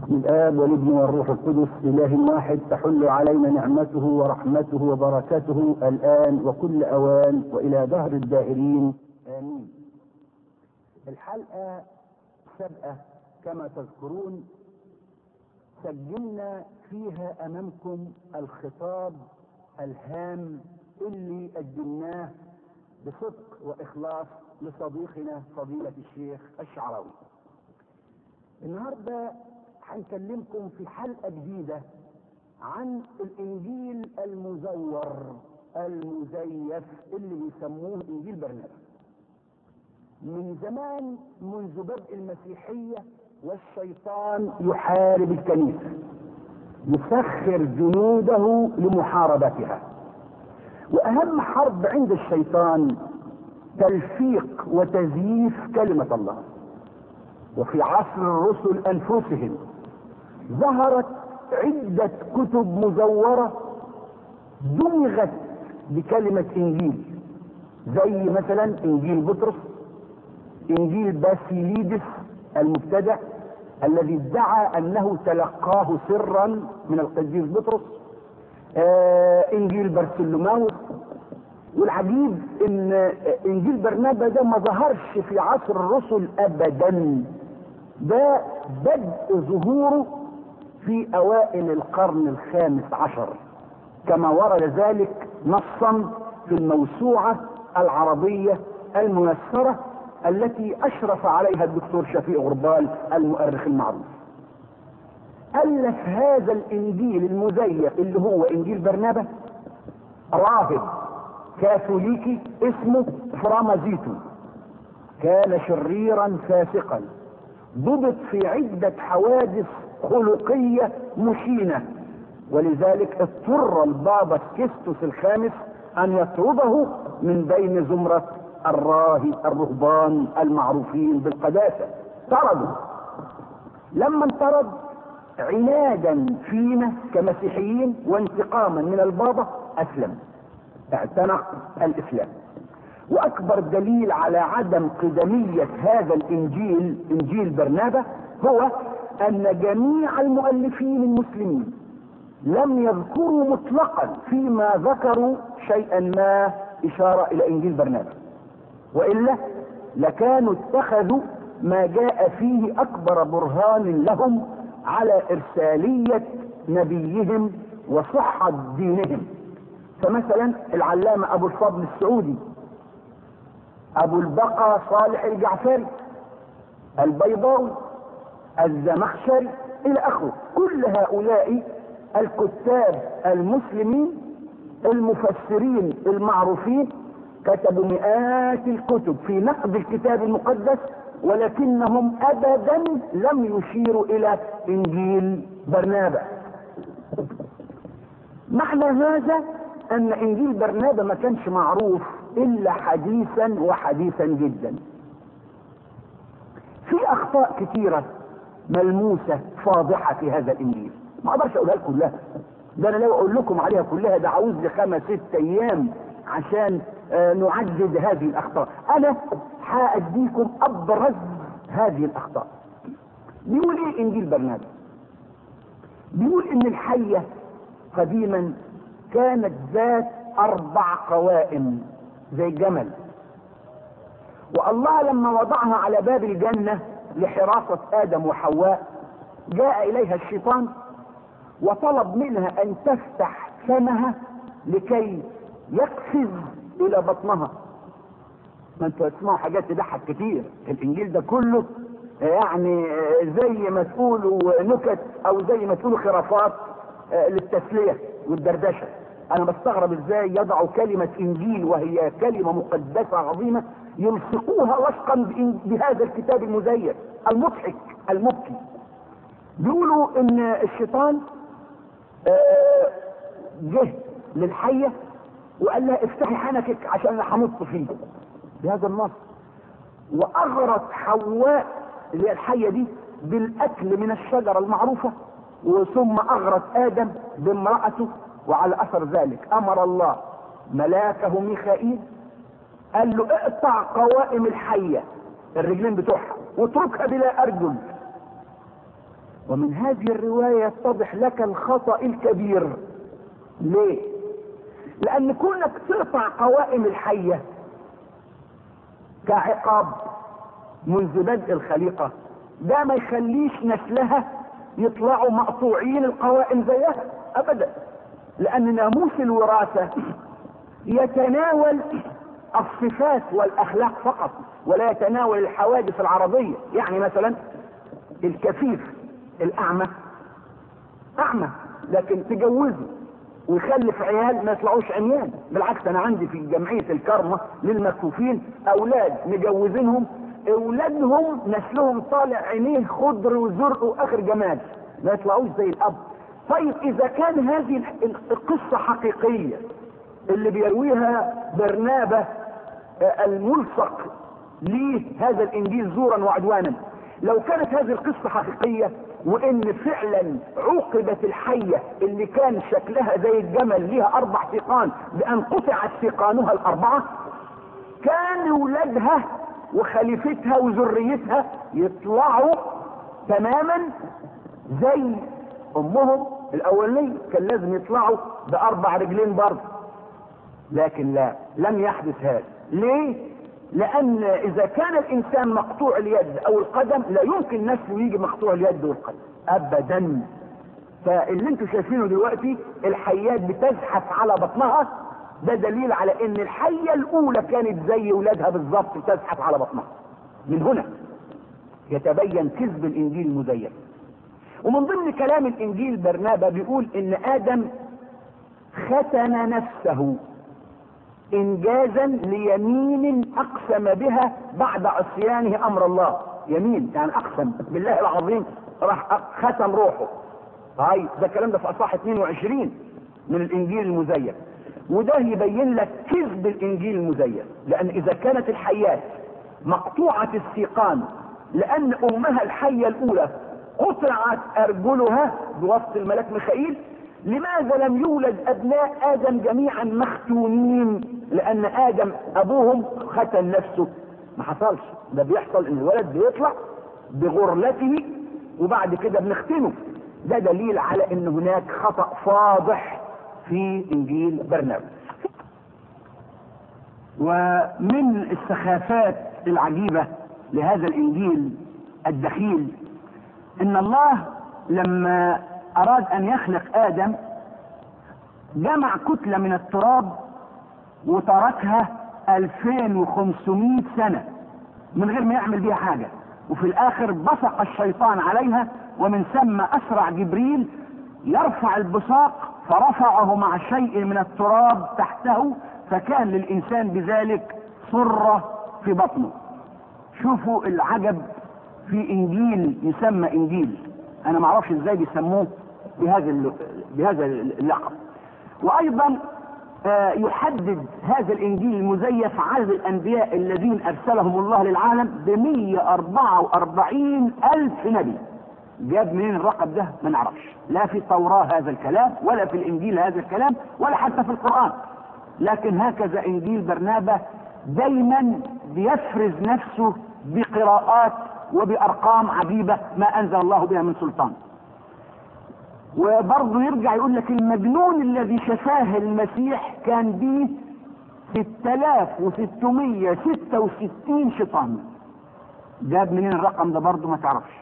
بسم الآب والابن والروح القدس إله واحد تحل علينا نعمته ورحمته وبركته الآن وكل أوان وإلى دهر الدائرين آمين الحلقة سابقة كما تذكرون سجلنا فيها أمامكم الخطاب الهام اللي قدمناه بصدق وإخلاص لصديقنا فضيلة الشيخ الشعراوي النهارده هنكلمكم في حلقه جديده عن الانجيل المزور المزيف اللي بيسموه انجيل برنابا من زمان منذ بدء المسيحيه والشيطان يحارب الكنيسه يسخر جنوده لمحاربتها واهم حرب عند الشيطان تلفيق وتزييف كلمه الله وفي عصر الرسل انفسهم ظهرت عدة كتب مزورة دمغت بكلمة انجيل زي مثلا انجيل بطرس انجيل باسيليدس المبتدع الذي ادعى انه تلقاه سرا من القديس بطرس آه انجيل برسلماوس والعجيب ان انجيل برنابا ده ما ظهرش في عصر الرسل ابدا ده بدء ظهوره في اوائل القرن الخامس عشر كما ورد ذلك نصا في الموسوعة العربية الميسرة التي اشرف عليها الدكتور شفيق غربال المؤرخ المعروف الف هذا الانجيل المزيف اللي هو انجيل برنابا راهب كاثوليكي اسمه فرامازيتو كان شريرا فاسقا ضبط في عدة حوادث خلقية مشينة ولذلك اضطر البابا كيستوس الخامس ان يطرده من بين زمرة الراهب الرهبان المعروفين بالقداسة طرده لما انطرد عنادا فينا كمسيحيين وانتقاما من البابا اسلم اعتنق الاسلام واكبر دليل على عدم قدمية هذا الانجيل انجيل برنابا هو ان جميع المؤلفين المسلمين لم يذكروا مطلقا فيما ذكروا شيئا ما اشارة الى انجيل برنابا والا لكانوا اتخذوا ما جاء فيه اكبر برهان لهم على ارسالية نبيهم وصحة دينهم فمثلا العلامة ابو الفضل السعودي ابو البقى صالح الجعفري البيضاوي الزمخشري الى اخره كل هؤلاء الكتاب المسلمين المفسرين المعروفين كتبوا مئات الكتب في نقد الكتاب المقدس ولكنهم ابدا لم يشيروا الى انجيل برنابا معنى هذا ان انجيل برنابا ما كانش معروف الا حديثا وحديثا جدا في اخطاء كثيرة ملموسة فاضحة في هذا الانجيل ما اقدرش اقولها لكم كلها ده انا لو اقول لكم عليها كلها ده عاوز لي خمس ست ايام عشان آه نعدد هذه الاخطاء انا هاديكم ابرز هذه الاخطاء بيقول ايه انجيل برنابا بيقول ان الحية قديما كانت ذات اربع قوائم زي الجمل والله لما وضعها على باب الجنة لحراسة ادم وحواء جاء اليها الشيطان وطلب منها ان تفتح فمها لكي يقفز الى بطنها ما انتوا هتسمعوا حاجات تضحك كتير الانجيل ده كله يعني زي ما تقولوا نكت او زي ما تقولوا خرافات للتسلية والدردشة انا بستغرب ازاي يضعوا كلمة انجيل وهي كلمة مقدسة عظيمة يلصقوها وفقا بهذا الكتاب المزيف المضحك المبكي بيقولوا ان الشيطان جه للحية وقال لها افتحي حنكك عشان انا همط فيه بهذا النص واغرت حواء اللي هي الحية دي بالاكل من الشجرة المعروفة وثم اغرت ادم بامرأته وعلى اثر ذلك امر الله ملاكه ميخائيل قال له اقطع قوائم الحية الرجلين بتوعها واتركها بلا ارجل ومن هذه الرواية يتضح لك الخطأ الكبير ليه لان كونك تقطع قوائم الحية كعقاب منذ بدء الخليقة ده ما يخليش نسلها يطلعوا مقطوعين القوائم زيها ابدا لان ناموس الوراثة يتناول الصفات والاخلاق فقط ولا يتناول الحوادث العرضية يعني مثلا الكفيف الاعمى اعمى لكن تجوزه ويخلف عيال ما يطلعوش عميان بالعكس انا عندي في جمعية الكرمة للمكفوفين اولاد مجوزينهم اولادهم نسلهم طالع عينيه خضر وزرق واخر جمال ما يطلعوش زي الاب طيب اذا كان هذه القصة حقيقية اللي بيرويها برنابة الملصق لهذا الانجيل زورا وعدوانا لو كانت هذه القصة حقيقية وان فعلا عوقبت الحية اللي كان شكلها زي الجمل ليها اربع سيقان بان قطعت سيقانها الاربعة كان ولادها وخليفتها وذريتها يطلعوا تماما زي امهم الاولانية كان لازم يطلعوا باربع رجلين برضه لكن لا لم يحدث هذا ليه لان اذا كان الانسان مقطوع اليد او القدم لا يمكن نسله يجي مقطوع اليد والقدم ابدا فاللي انتم شايفينه دلوقتي الحيات بتزحف على بطنها ده دليل على ان الحية الاولى كانت زي ولادها بالظبط تزحف على بطنها من هنا يتبين كذب الانجيل المزيف ومن ضمن كلام الانجيل برنابا بيقول ان ادم ختن نفسه انجازا ليمين اقسم بها بعد عصيانه امر الله يمين يعني اقسم بالله العظيم راح ختم روحه طيب ده الكلام ده في اصحاح 22 من الانجيل المزيف وده يبين لك كذب الانجيل المزيف لان اذا كانت الحيات مقطوعة السيقان لان امها الحية الاولى قطعت ارجلها بواسطة الملاك ميخائيل لماذا لم يولد ابناء ادم جميعا مختونين لان ادم ابوهم ختن نفسه ما حصلش ده بيحصل ان الولد بيطلع بغرلته وبعد كده بنختنه ده دليل على ان هناك خطأ فاضح في انجيل برنامج ومن السخافات العجيبة لهذا الانجيل الدخيل ان الله لما اراد ان يخلق ادم جمع كتلة من التراب وتركها 2500 سنة من غير ما يعمل بيها حاجة وفي الاخر بصق الشيطان عليها ومن ثم اسرع جبريل يرفع البصاق فرفعه مع شيء من التراب تحته فكان للانسان بذلك صرة في بطنه شوفوا العجب في انجيل يسمى انجيل انا ما اعرفش ازاي بيسموه بهذا بهذا اللقب وايضا يحدد هذا الانجيل المزيف عدد الانبياء الذين ارسلهم الله للعالم ب 144 الف نبي جاب منين الرقم ده ما نعرفش لا في التوراة هذا الكلام ولا في الانجيل هذا الكلام ولا حتى في القرآن لكن هكذا انجيل برنابة دايما بيفرز نفسه بقراءات وبارقام عجيبة ما انزل الله بها من سلطان وبرضه يرجع يقول لك المجنون الذي شفاه المسيح كان به 6666 شيطان جاب منين الرقم ده برضه ما تعرفش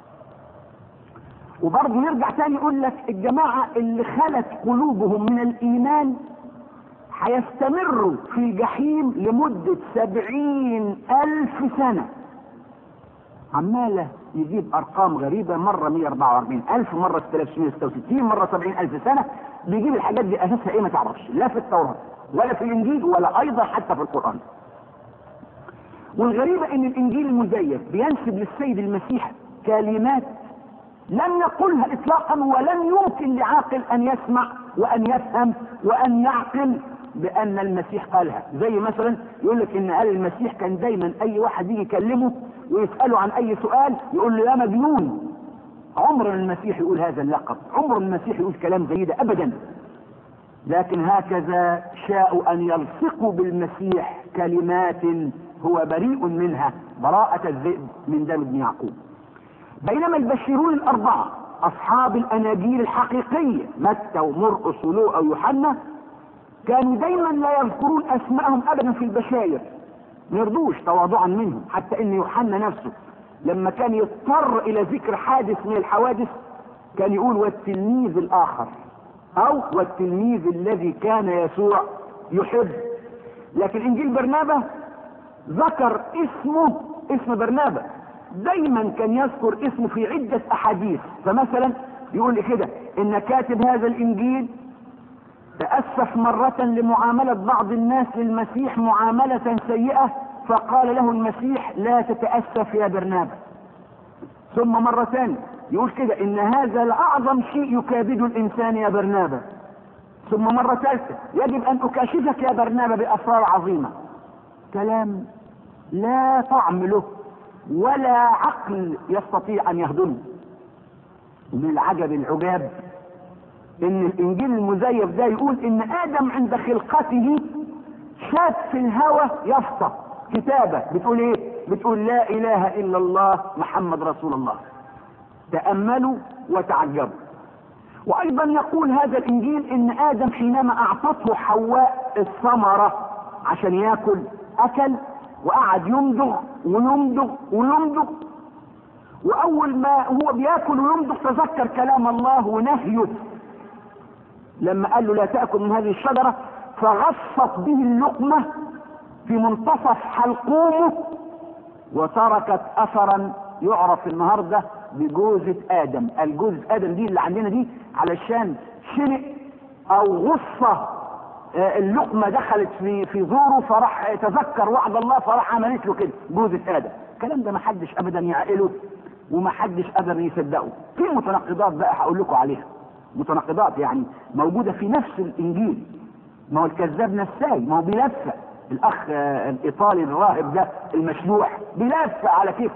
وبرضه يرجع تاني يقول لك الجماعة اللي خلت قلوبهم من الإيمان هيستمروا في الجحيم لمدة سبعين ألف سنة عمالة يجيب أرقام غريبة مرة 144 ألف مرة 3666 مرة 70 ألف سنة بيجيب الحاجات دي أساسها إيه ما تعرفش لا في التوراة ولا في الإنجيل ولا أيضا حتى في القرآن والغريبة إن الإنجيل المزيف بينسب للسيد المسيح كلمات لم يقلها اطلاقا ولم يمكن لعاقل ان يسمع وان يفهم وان يعقل بان المسيح قالها زي مثلا يقول لك ان قال المسيح كان دايما اي واحد يجي يكلمه ويساله عن اي سؤال يقول له يا مجنون عمر المسيح يقول هذا اللقب عمر المسيح يقول كلام زي ده ابدا لكن هكذا شاءوا ان يلصقوا بالمسيح كلمات هو بريء منها براءة الذئب من دم ابن يعقوب بينما البشرون الاربعه اصحاب الاناجيل الحقيقيه متى ومرقس ولوقا ويوحنا كانوا دايما لا يذكرون اسمائهم ابدا في البشاير ما يرضوش تواضعا منهم حتى ان يوحنا نفسه لما كان يضطر الى ذكر حادث من الحوادث كان يقول والتلميذ الاخر او والتلميذ الذي كان يسوع يحب لكن انجيل برنابا ذكر اسمه اسم برنابا دايما كان يذكر اسمه في عدة احاديث فمثلا يقول لي كده ان كاتب هذا الانجيل تأسف مرة لمعاملة بعض الناس للمسيح معاملة سيئة فقال له المسيح لا تتأسف يا برنابا ثم مرة ثانية يقول كده ان هذا لأعظم شيء يكابد الانسان يا برنابا ثم مرة ثالثة يجب ان اكاشفك يا برنابا باسرار عظيمة كلام لا طعم له ولا عقل يستطيع ان يهضمه من العجب العجاب ان الانجيل المزيف ده يقول ان ادم عند خلقته شاف في الهوى يفطى كتابة بتقول ايه بتقول لا اله الا الله محمد رسول الله تأملوا وتعجبوا وايضا يقول هذا الانجيل ان ادم حينما اعطته حواء الثمرة عشان ياكل اكل وقعد يمضغ ويمضغ ويمضغ واول ما هو بياكل ويمضغ تذكر كلام الله ونهيه لما قال له لا تأكل من هذه الشجرة فغصت به اللقمة في منتصف حلقومه وتركت اثرا يعرف النهارده بجوزة ادم الجوزة ادم دي اللي عندنا دي علشان شنق او غصة اللقمة دخلت في في زوره فراح تذكر وعد الله فراح عملت له كده جوزة ادم الكلام ده ما حدش ابدا يعقله وما حدش ابدا يصدقه في متناقضات بقى هقول لكم عليها متناقضات يعني موجودة في نفس الانجيل ما هو الكذاب نساي ما هو بيلفق الاخ الايطالي الراهب ده المشلوح بيلفق على كيف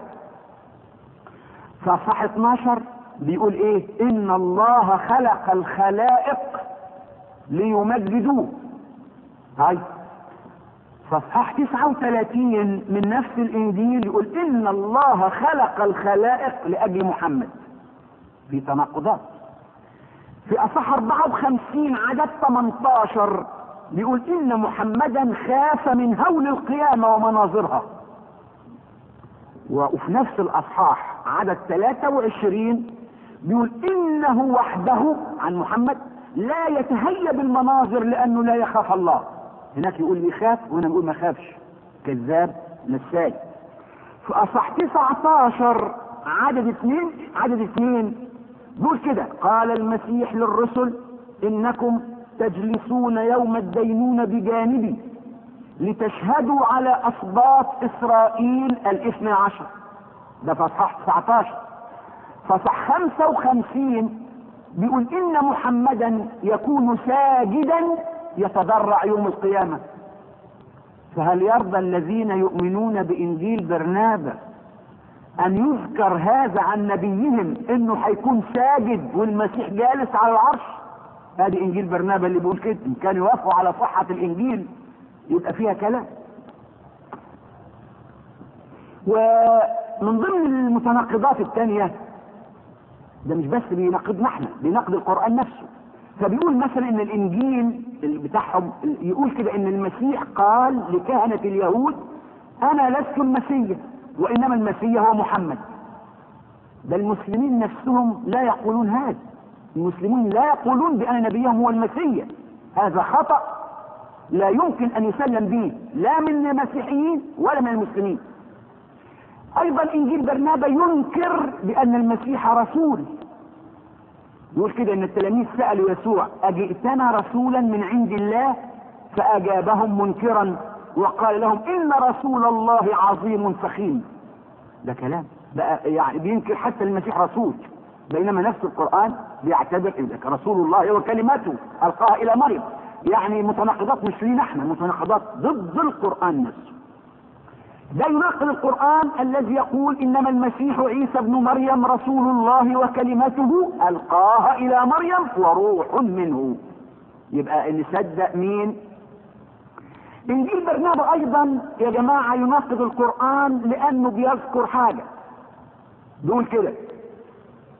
فصح 12 بيقول ايه ان الله خلق الخلائق ليمجدوه هاي فصح 39 من نفس الانجيل يقول ان الله خلق الخلائق لاجل محمد في تناقضات في اصح 54 عدد 18 بيقول ان محمدا خاف من هول القيامة ومناظرها وفي نفس الاصحاح عدد 23 بيقول انه وحده عن محمد لا يتهيب المناظر لانه لا يخاف الله هناك يقول يخاف وهنا نقول ما خافش كذاب نساي في اصح 19 عدد اثنين عدد اثنين بيقول كده قال المسيح للرسل انكم تجلسون يوم الدينون بجانبي لتشهدوا على اسباط اسرائيل الاثنى عشر ده في اصحاح 19 فصح 55 بيقول ان محمدا يكون ساجدا يتضرع يوم القيامة فهل يرضى الذين يؤمنون بانجيل برنابا ان يذكر هذا عن نبيهم انه هيكون ساجد والمسيح جالس على العرش ادي انجيل برنابا اللي بيقول كده ان كانوا يوافقوا على صحة الانجيل يبقى فيها كلام ومن ضمن المتناقضات الثانية ده مش بس بيناقضنا احنا بيناقض القرآن نفسه فبيقول مثلا ان الانجيل بتاعهم يقول كده ان المسيح قال لكهنة اليهود انا لست المسيح وانما المسيح هو محمد ده المسلمين نفسهم لا يقولون هذا المسلمون لا يقولون بان نبيهم هو المسيح هذا خطأ لا يمكن ان يسلم به لا من المسيحيين ولا من المسلمين ايضا انجيل برنابا ينكر بان المسيح رسول يقول كده ان التلاميذ سألوا يسوع اجئتنا رسولا من عند الله فاجابهم منكرا وقال لهم ان رسول الله عظيم فخيم ده كلام بقى يعني بينكر حتى المسيح رسول بينما نفس القرآن بيعتبر انك رسول الله وكلمته القاها الى مريم يعني متناقضات مش لينا احنا متناقضات ضد القرآن نفسه ده يناقض القرآن الذي يقول انما المسيح عيسى ابن مريم رسول الله وكلمته القاها الى مريم وروح منه يبقى نصدق مين انجيل برنابا ايضا يا جماعة يناقض القرآن لانه بيذكر حاجة بيقول كده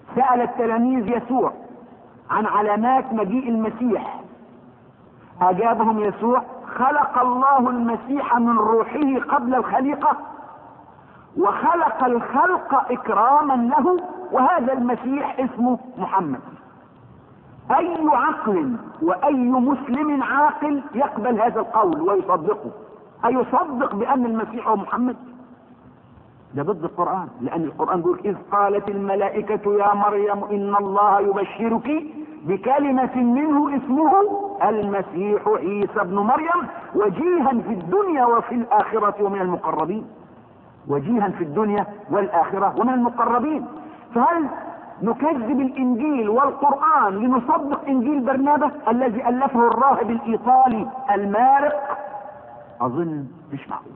سأل التلاميذ يسوع عن علامات مجيء المسيح اجابهم يسوع خلق الله المسيح من روحه قبل الخليقة وخلق الخلق اكراما له وهذا المسيح اسمه محمد اي عقل واي مسلم عاقل يقبل هذا القول ويصدقه ايصدق بان المسيح هو محمد ده ضد القرآن لأن القرآن بيقول إذ قالت الملائكة يا مريم إن الله يبشرك بكلمة منه اسمه المسيح عيسى ابن مريم وجيها في الدنيا وفي الآخرة ومن المقربين وجيها في الدنيا والآخرة ومن المقربين فهل نكذب الإنجيل والقرآن لنصدق إنجيل برنابة الذي ألفه الراهب الإيطالي المارق أظن مش معقول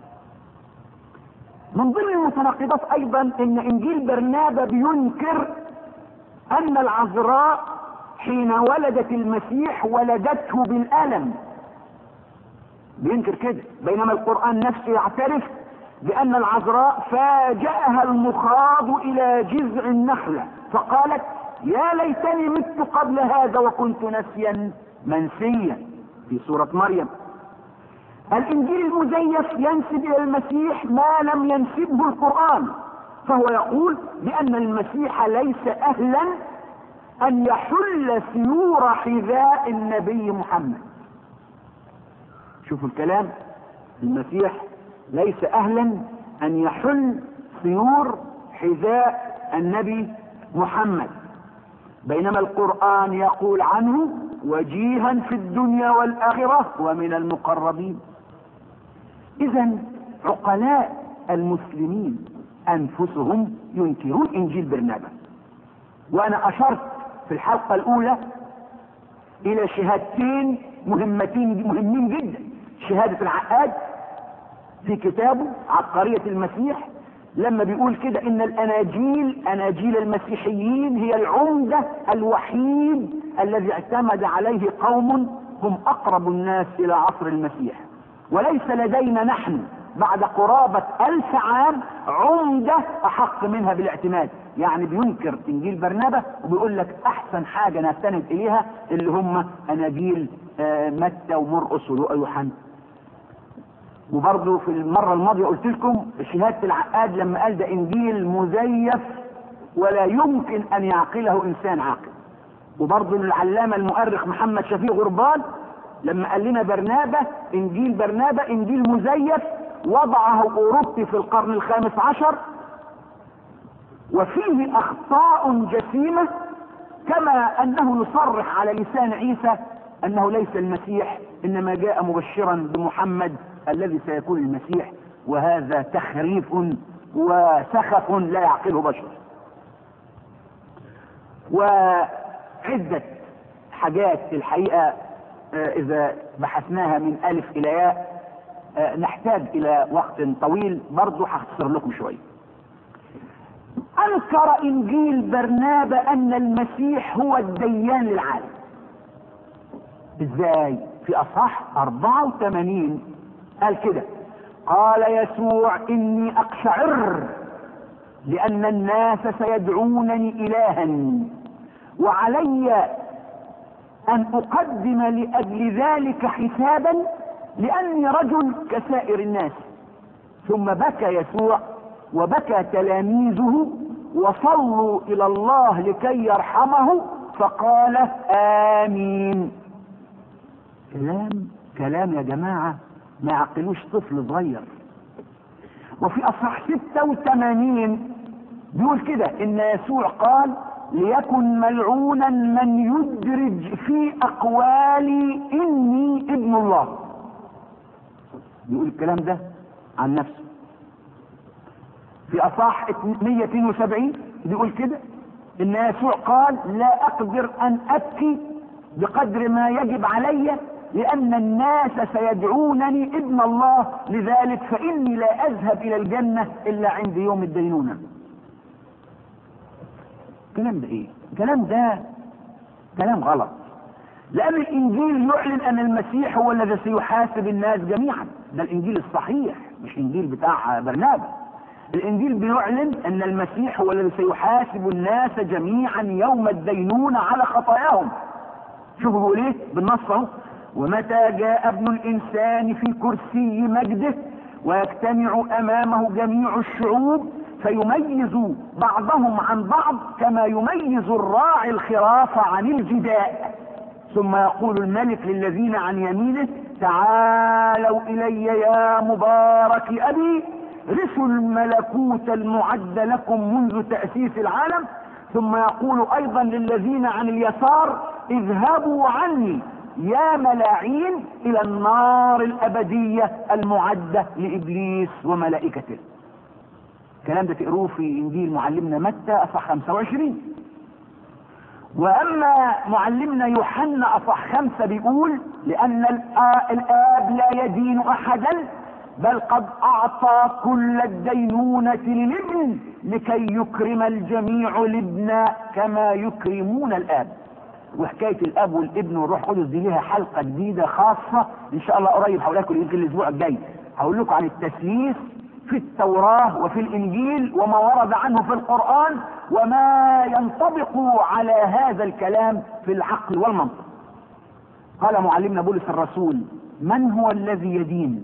من ضمن المتناقضات ايضا ان انجيل برنابا بينكر ان العذراء حين ولدت المسيح ولدته بالالم بينكر كده بينما القرآن نفسه يعترف بان العذراء فاجأها المخاض الى جذع النخلة فقالت يا ليتني مت قبل هذا وكنت نسيا منسيا في سورة مريم الانجيل المزيف ينسب الى المسيح ما لم ينسبه القرآن فهو يقول بان المسيح ليس اهلا ان يحل سيور حذاء النبي محمد شوفوا الكلام المسيح ليس اهلا ان يحل سيور حذاء النبي محمد بينما القرآن يقول عنه وجيها في الدنيا والآخرة ومن المقربين اذا عقلاء المسلمين انفسهم ينكرون انجيل برنابا وانا اشرت في الحلقة الاولى الى شهادتين مهمتين مهمين جدا شهادة العقاد في كتابه عبقرية المسيح لما بيقول كده ان الاناجيل اناجيل المسيحيين هي العمدة الوحيد الذي اعتمد عليه قوم هم اقرب الناس الى عصر المسيح وليس لدينا نحن بعد قرابة ألف عام عمدة أحق منها بالاعتماد يعني بينكر إنجيل برنابة وبيقول لك أحسن حاجة نستند إليها اللي هم أناجيل متى ومرقس ولوقا يوحنا وبرضه في المرة الماضية قلت لكم شهادة العقاد لما قال ده إنجيل مزيف ولا يمكن أن يعقله إنسان عاقل وبرضه العلامة المؤرخ محمد شفيق غربال لما قال لنا برنابة انجيل برنابة انجيل مزيف وضعه اوروبي في القرن الخامس عشر وفيه اخطاء جسيمة كما انه يصرح على لسان عيسى انه ليس المسيح انما جاء مبشرا بمحمد الذي سيكون المسيح وهذا تخريف وسخف لا يعقله بشر وعدة حاجات الحقيقة اذا بحثناها من الف الى ياء نحتاج الى وقت طويل برضه هختصر لكم شوية انكر انجيل برنابا ان المسيح هو الديان للعالم ازاي في اصحاح 84 قال كده قال يسوع اني اقشعر لان الناس سيدعونني الها وعلي ان اقدم لاجل ذلك حسابا لاني رجل كسائر الناس ثم بكى يسوع وبكى تلاميذه وصلوا الى الله لكي يرحمه فقال امين كلام كلام يا جماعة ما يعقلوش طفل صغير وفي اصحاح 86 بيقول كده ان يسوع قال ليكن ملعونا من يدرج في اقوالي اني ابن الله بيقول الكلام ده عن نفسه في اصح 172 بيقول كده ان يسوع قال لا اقدر ان ابكي بقدر ما يجب علي لان الناس سيدعونني ابن الله لذلك فاني لا اذهب الى الجنة الا عند يوم الدينونة الكلام ده ايه الكلام ده كلام غلط لان الانجيل يعلن ان المسيح هو الذي سيحاسب الناس جميعا ده الانجيل الصحيح مش انجيل بتاع برنابا الانجيل بيعلن ان المسيح هو الذي سيحاسب الناس جميعا يوم الدينونة على خطاياهم شوفوا بيقول ايه بالنص اهو ومتى جاء ابن الانسان في كرسي مجده ويجتمع امامه جميع الشعوب فيميز بعضهم عن بعض كما يميز الراعي الخراف عن الجداء ثم يقول الملك للذين عن يمينه تعالوا الي يا مبارك ابي رثوا الملكوت المعد لكم منذ تأسيس العالم ثم يقول ايضا للذين عن اليسار اذهبوا عني يا ملاعين الى النار الابدية المعدة لابليس وملائكته الكلام ده تقروه في انجيل معلمنا متى اصح 25 واما معلمنا يوحنا اصح خمسة بيقول لان الاب لا يدين احدا بل قد اعطى كل الدينونة للابن لكي يكرم الجميع الابن كما يكرمون الاب وحكاية الاب والابن والروح القدس دي ليها حلقة جديدة خاصة ان شاء الله قريب هقول لكم يمكن الاسبوع الجاي هقول لكم عن التثليث في التوراة وفي الانجيل وما ورد عنه في القرآن وما ينطبق على هذا الكلام في العقل والمنطق قال معلمنا بولس الرسول من هو الذي يدين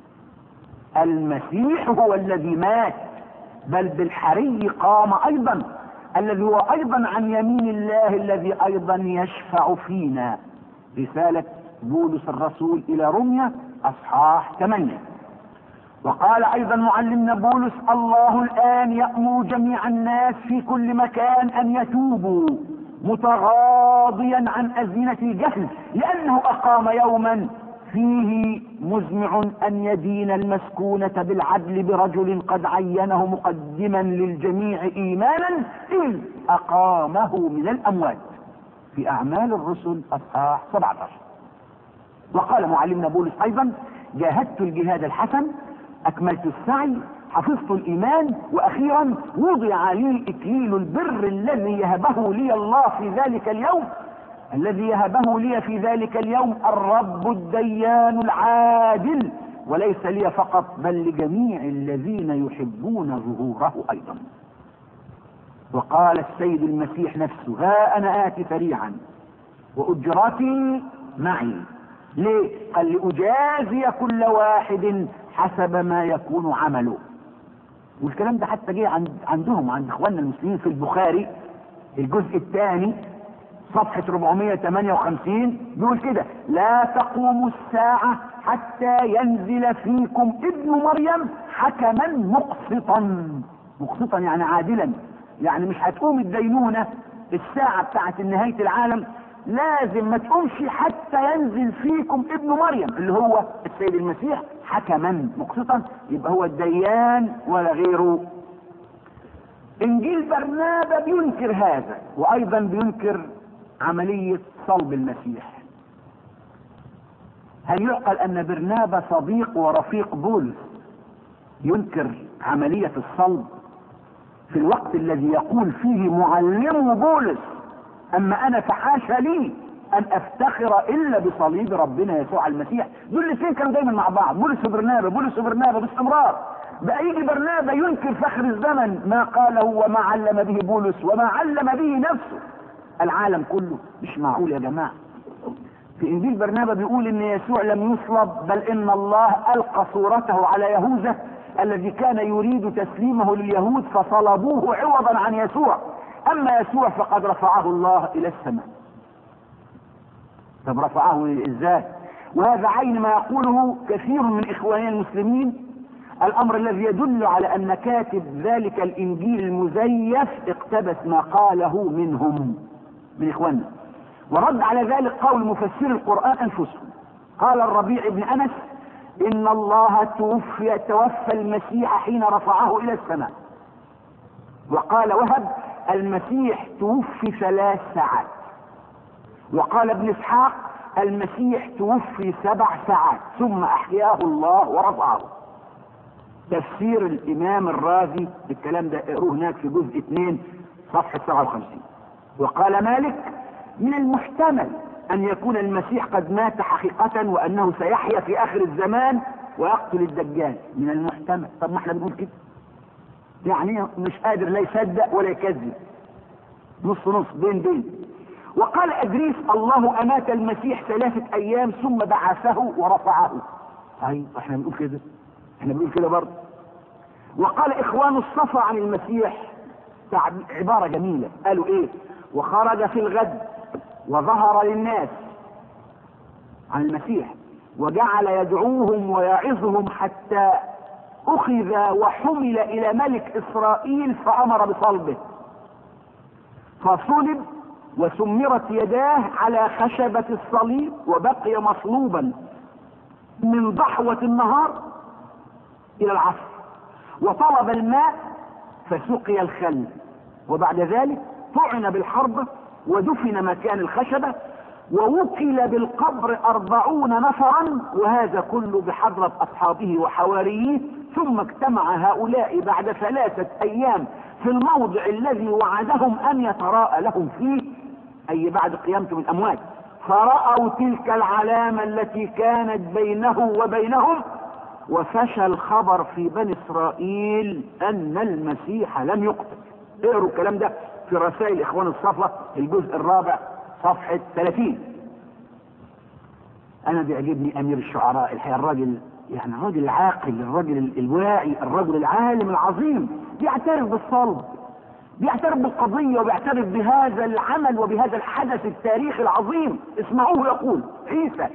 المسيح هو الذي مات بل بالحري قام ايضا الذي هو ايضا عن يمين الله الذي ايضا يشفع فينا رسالة بولس الرسول الى روميا اصحاح 8 وقال ايضا معلمنا بولس الله الان يأمر جميع الناس في كل مكان ان يتوبوا متغاضيا عن ازمنة الجهل لانه اقام يوما فيه مزمع ان يدين المسكونة بالعدل برجل قد عينه مقدما للجميع ايمانا اذ اقامه من الاموات في اعمال الرسل اصحاح 17 وقال معلمنا بولس ايضا جاهدت الجهاد الحسن اكملت السعي حفظت الايمان واخيرا وضع لي اكليل البر الذي يهبه لي الله في ذلك اليوم الذي يهبه لي في ذلك اليوم الرب الديان العادل وليس لي فقط بل لجميع الذين يحبون ظهوره ايضا وقال السيد المسيح نفسه ها انا اتي سريعا واجرتي معي ليه قال لاجازي كل واحد حسب ما يكون عمله والكلام ده حتى جه عند عندهم عند اخواننا المسلمين في البخاري الجزء الثاني صفحة 458 بيقول كده لا تقوم الساعة حتى ينزل فيكم ابن مريم حكما مقسطا مقسطا يعني عادلا يعني مش هتقوم الدينونة الساعة بتاعت نهاية العالم لازم ما تقومش حتى ينزل فيكم ابن مريم اللي هو السيد المسيح حكما مقسطا يبقى هو الديان ولا غيره انجيل برنابا بينكر هذا وايضا بينكر عملية صلب المسيح هل يعقل ان برنابا صديق ورفيق بولس ينكر عملية الصلب في الوقت الذي يقول فيه معلم بولس اما انا فحاشا لي ان افتخر الا بصليب ربنا يسوع المسيح دول الاثنين كانوا دايما مع بعض بولس وبرنابا بولس وبرنابا باستمرار بقى يجي برنابا ينكر فخر الزمن ما قاله وما علم به بولس وما علم به نفسه العالم كله مش معقول يا جماعة في انجيل برنابا بيقول ان يسوع لم يصلب بل ان الله القى صورته على يهوذا الذي كان يريد تسليمه لليهود فصلبوه عوضا عن يسوع اما يسوع فقد رفعه الله الى السماء طب رفعه ازاي وهذا عين ما يقوله كثير من اخواننا المسلمين الامر الذي يدل على ان كاتب ذلك الانجيل المزيف اقتبس ما قاله منهم من اخواننا ورد على ذلك قول مفسر القرآن انفسهم قال الربيع بن انس ان الله توفي توفى المسيح حين رفعه الى السماء وقال وهب المسيح توفي ثلاث ساعات وقال ابن اسحاق المسيح توفي سبع ساعات ثم احياه الله ورفعه تفسير الامام الرازي بالكلام ده اقروه هناك في جزء 2 صفحه 57 وقال مالك من المحتمل ان يكون المسيح قد مات حقيقة وانه سيحيا في اخر الزمان ويقتل الدجال من المحتمل طب ما احنا بنقول كده يعني مش قادر لا يصدق ولا يكذب نص نص بين بين وقال ادريس الله امات المسيح ثلاثة ايام ثم بعثه ورفعه اي احنا بنقول كده احنا بنقول كده برضه وقال اخوان الصفا عن المسيح عبارة جميلة قالوا ايه وخرج في الغد وظهر للناس عن المسيح وجعل يدعوهم ويعظهم حتى اخذ وحمل الى ملك اسرائيل فامر بصلبه فصلب وسمرت يداه على خشبة الصليب وبقي مصلوبا من ضحوة النهار الى العصر وطلب الماء فسقي الخل وبعد ذلك طعن بالحرب ودفن مكان الخشبة ووكل بالقبر أربعون نفرا وهذا كله بحضرة أصحابه وحواريه ثم اجتمع هؤلاء بعد ثلاثة أيام في الموضع الذي وعدهم أن يتراءى لهم فيه أي بعد قيامته من الأموات فرأوا تلك العلامة التي كانت بينه وبينهم وفشى الخبر في بني إسرائيل أن المسيح لم يقتل اقروا الكلام ده في رسائل إخوان الصفا الجزء الرابع صفحة 30 أنا بيعجبني أمير الشعراء الحقيقة الراجل يعني الراجل العاقل الراجل الواعي الرجل العالم العظيم بيعترف بالصلب بيعترف بالقضية وبيعترف بهذا العمل وبهذا الحدث التاريخي العظيم اسمعوه يقول عيسى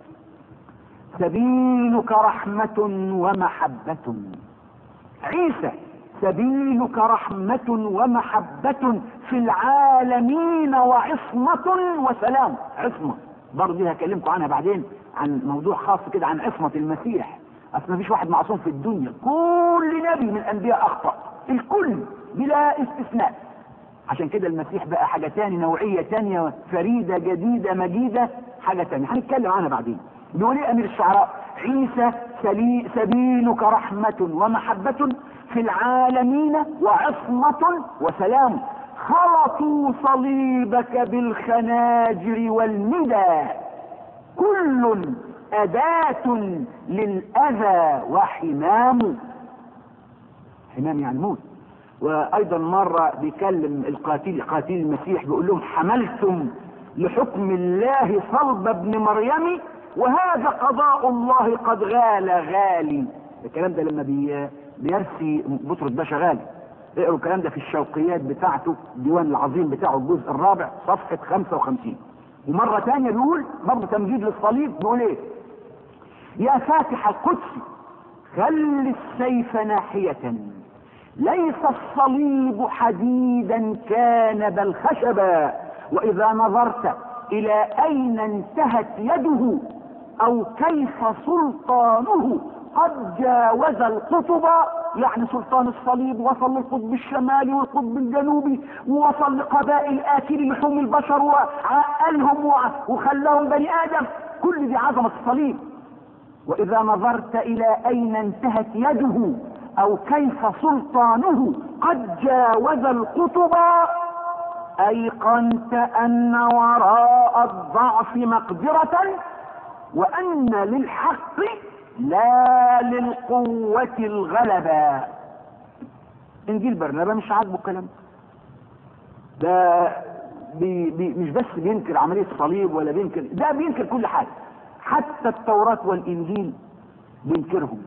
سبيلك رحمة ومحبة عيسى سبيلك رحمة ومحبة في العالمين وعصمة وسلام عصمة برضه دي هكلمكم عنها بعدين عن موضوع خاص كده عن عصمة المسيح اصل مفيش واحد معصوم في الدنيا كل نبي من الانبياء اخطأ الكل بلا استثناء عشان كده المسيح بقى حاجة تاني نوعية تانية فريدة جديدة مجيدة حاجة تانية هنتكلم عنها بعدين بيقول ايه امير الشعراء عيسى سبيلك رحمة ومحبة في العالمين وعصمة وسلام خلطوا صليبك بالخناجر والندى كل أداة للأذى وحمام حمام يعني موت وأيضا مرة بيكلم القاتل قاتل المسيح بيقول لهم حملتم لحكم الله صلب ابن مريم وهذا قضاء الله قد غال غالي الكلام ده لما بي بيرسي بطرس باشا غالي اقروا الكلام ده في الشوقيات بتاعته الديوان العظيم بتاعه الجزء الرابع صفحة 55 ومرة تانية بيقول برضه تمجيد للصليب بيقول ايه يا فاتح القدس خل السيف ناحية ليس الصليب حديدا كان بل خشبا واذا نظرت الى اين انتهت يده او كيف سلطانه قد جاوز القطب يعني سلطان الصليب وصل للقطب الشمالي والقطب الجنوبي ووصل لقبائل آكل لحوم البشر وعقلهم وخلاهم بني آدم كل دي عظمة الصليب وإذا نظرت إلى أين انتهت يده أو كيف سلطانه قد جاوز القطب أيقنت أن وراء الضعف مقدرة وأن للحق لا للقوة الغلبة انجيل برنابا مش عاجبه الكلام ده بي بي مش بس بينكر عملية الصليب ولا بينكر ده بينكر كل حاجة حتى التوراة والإنجيل بينكرهم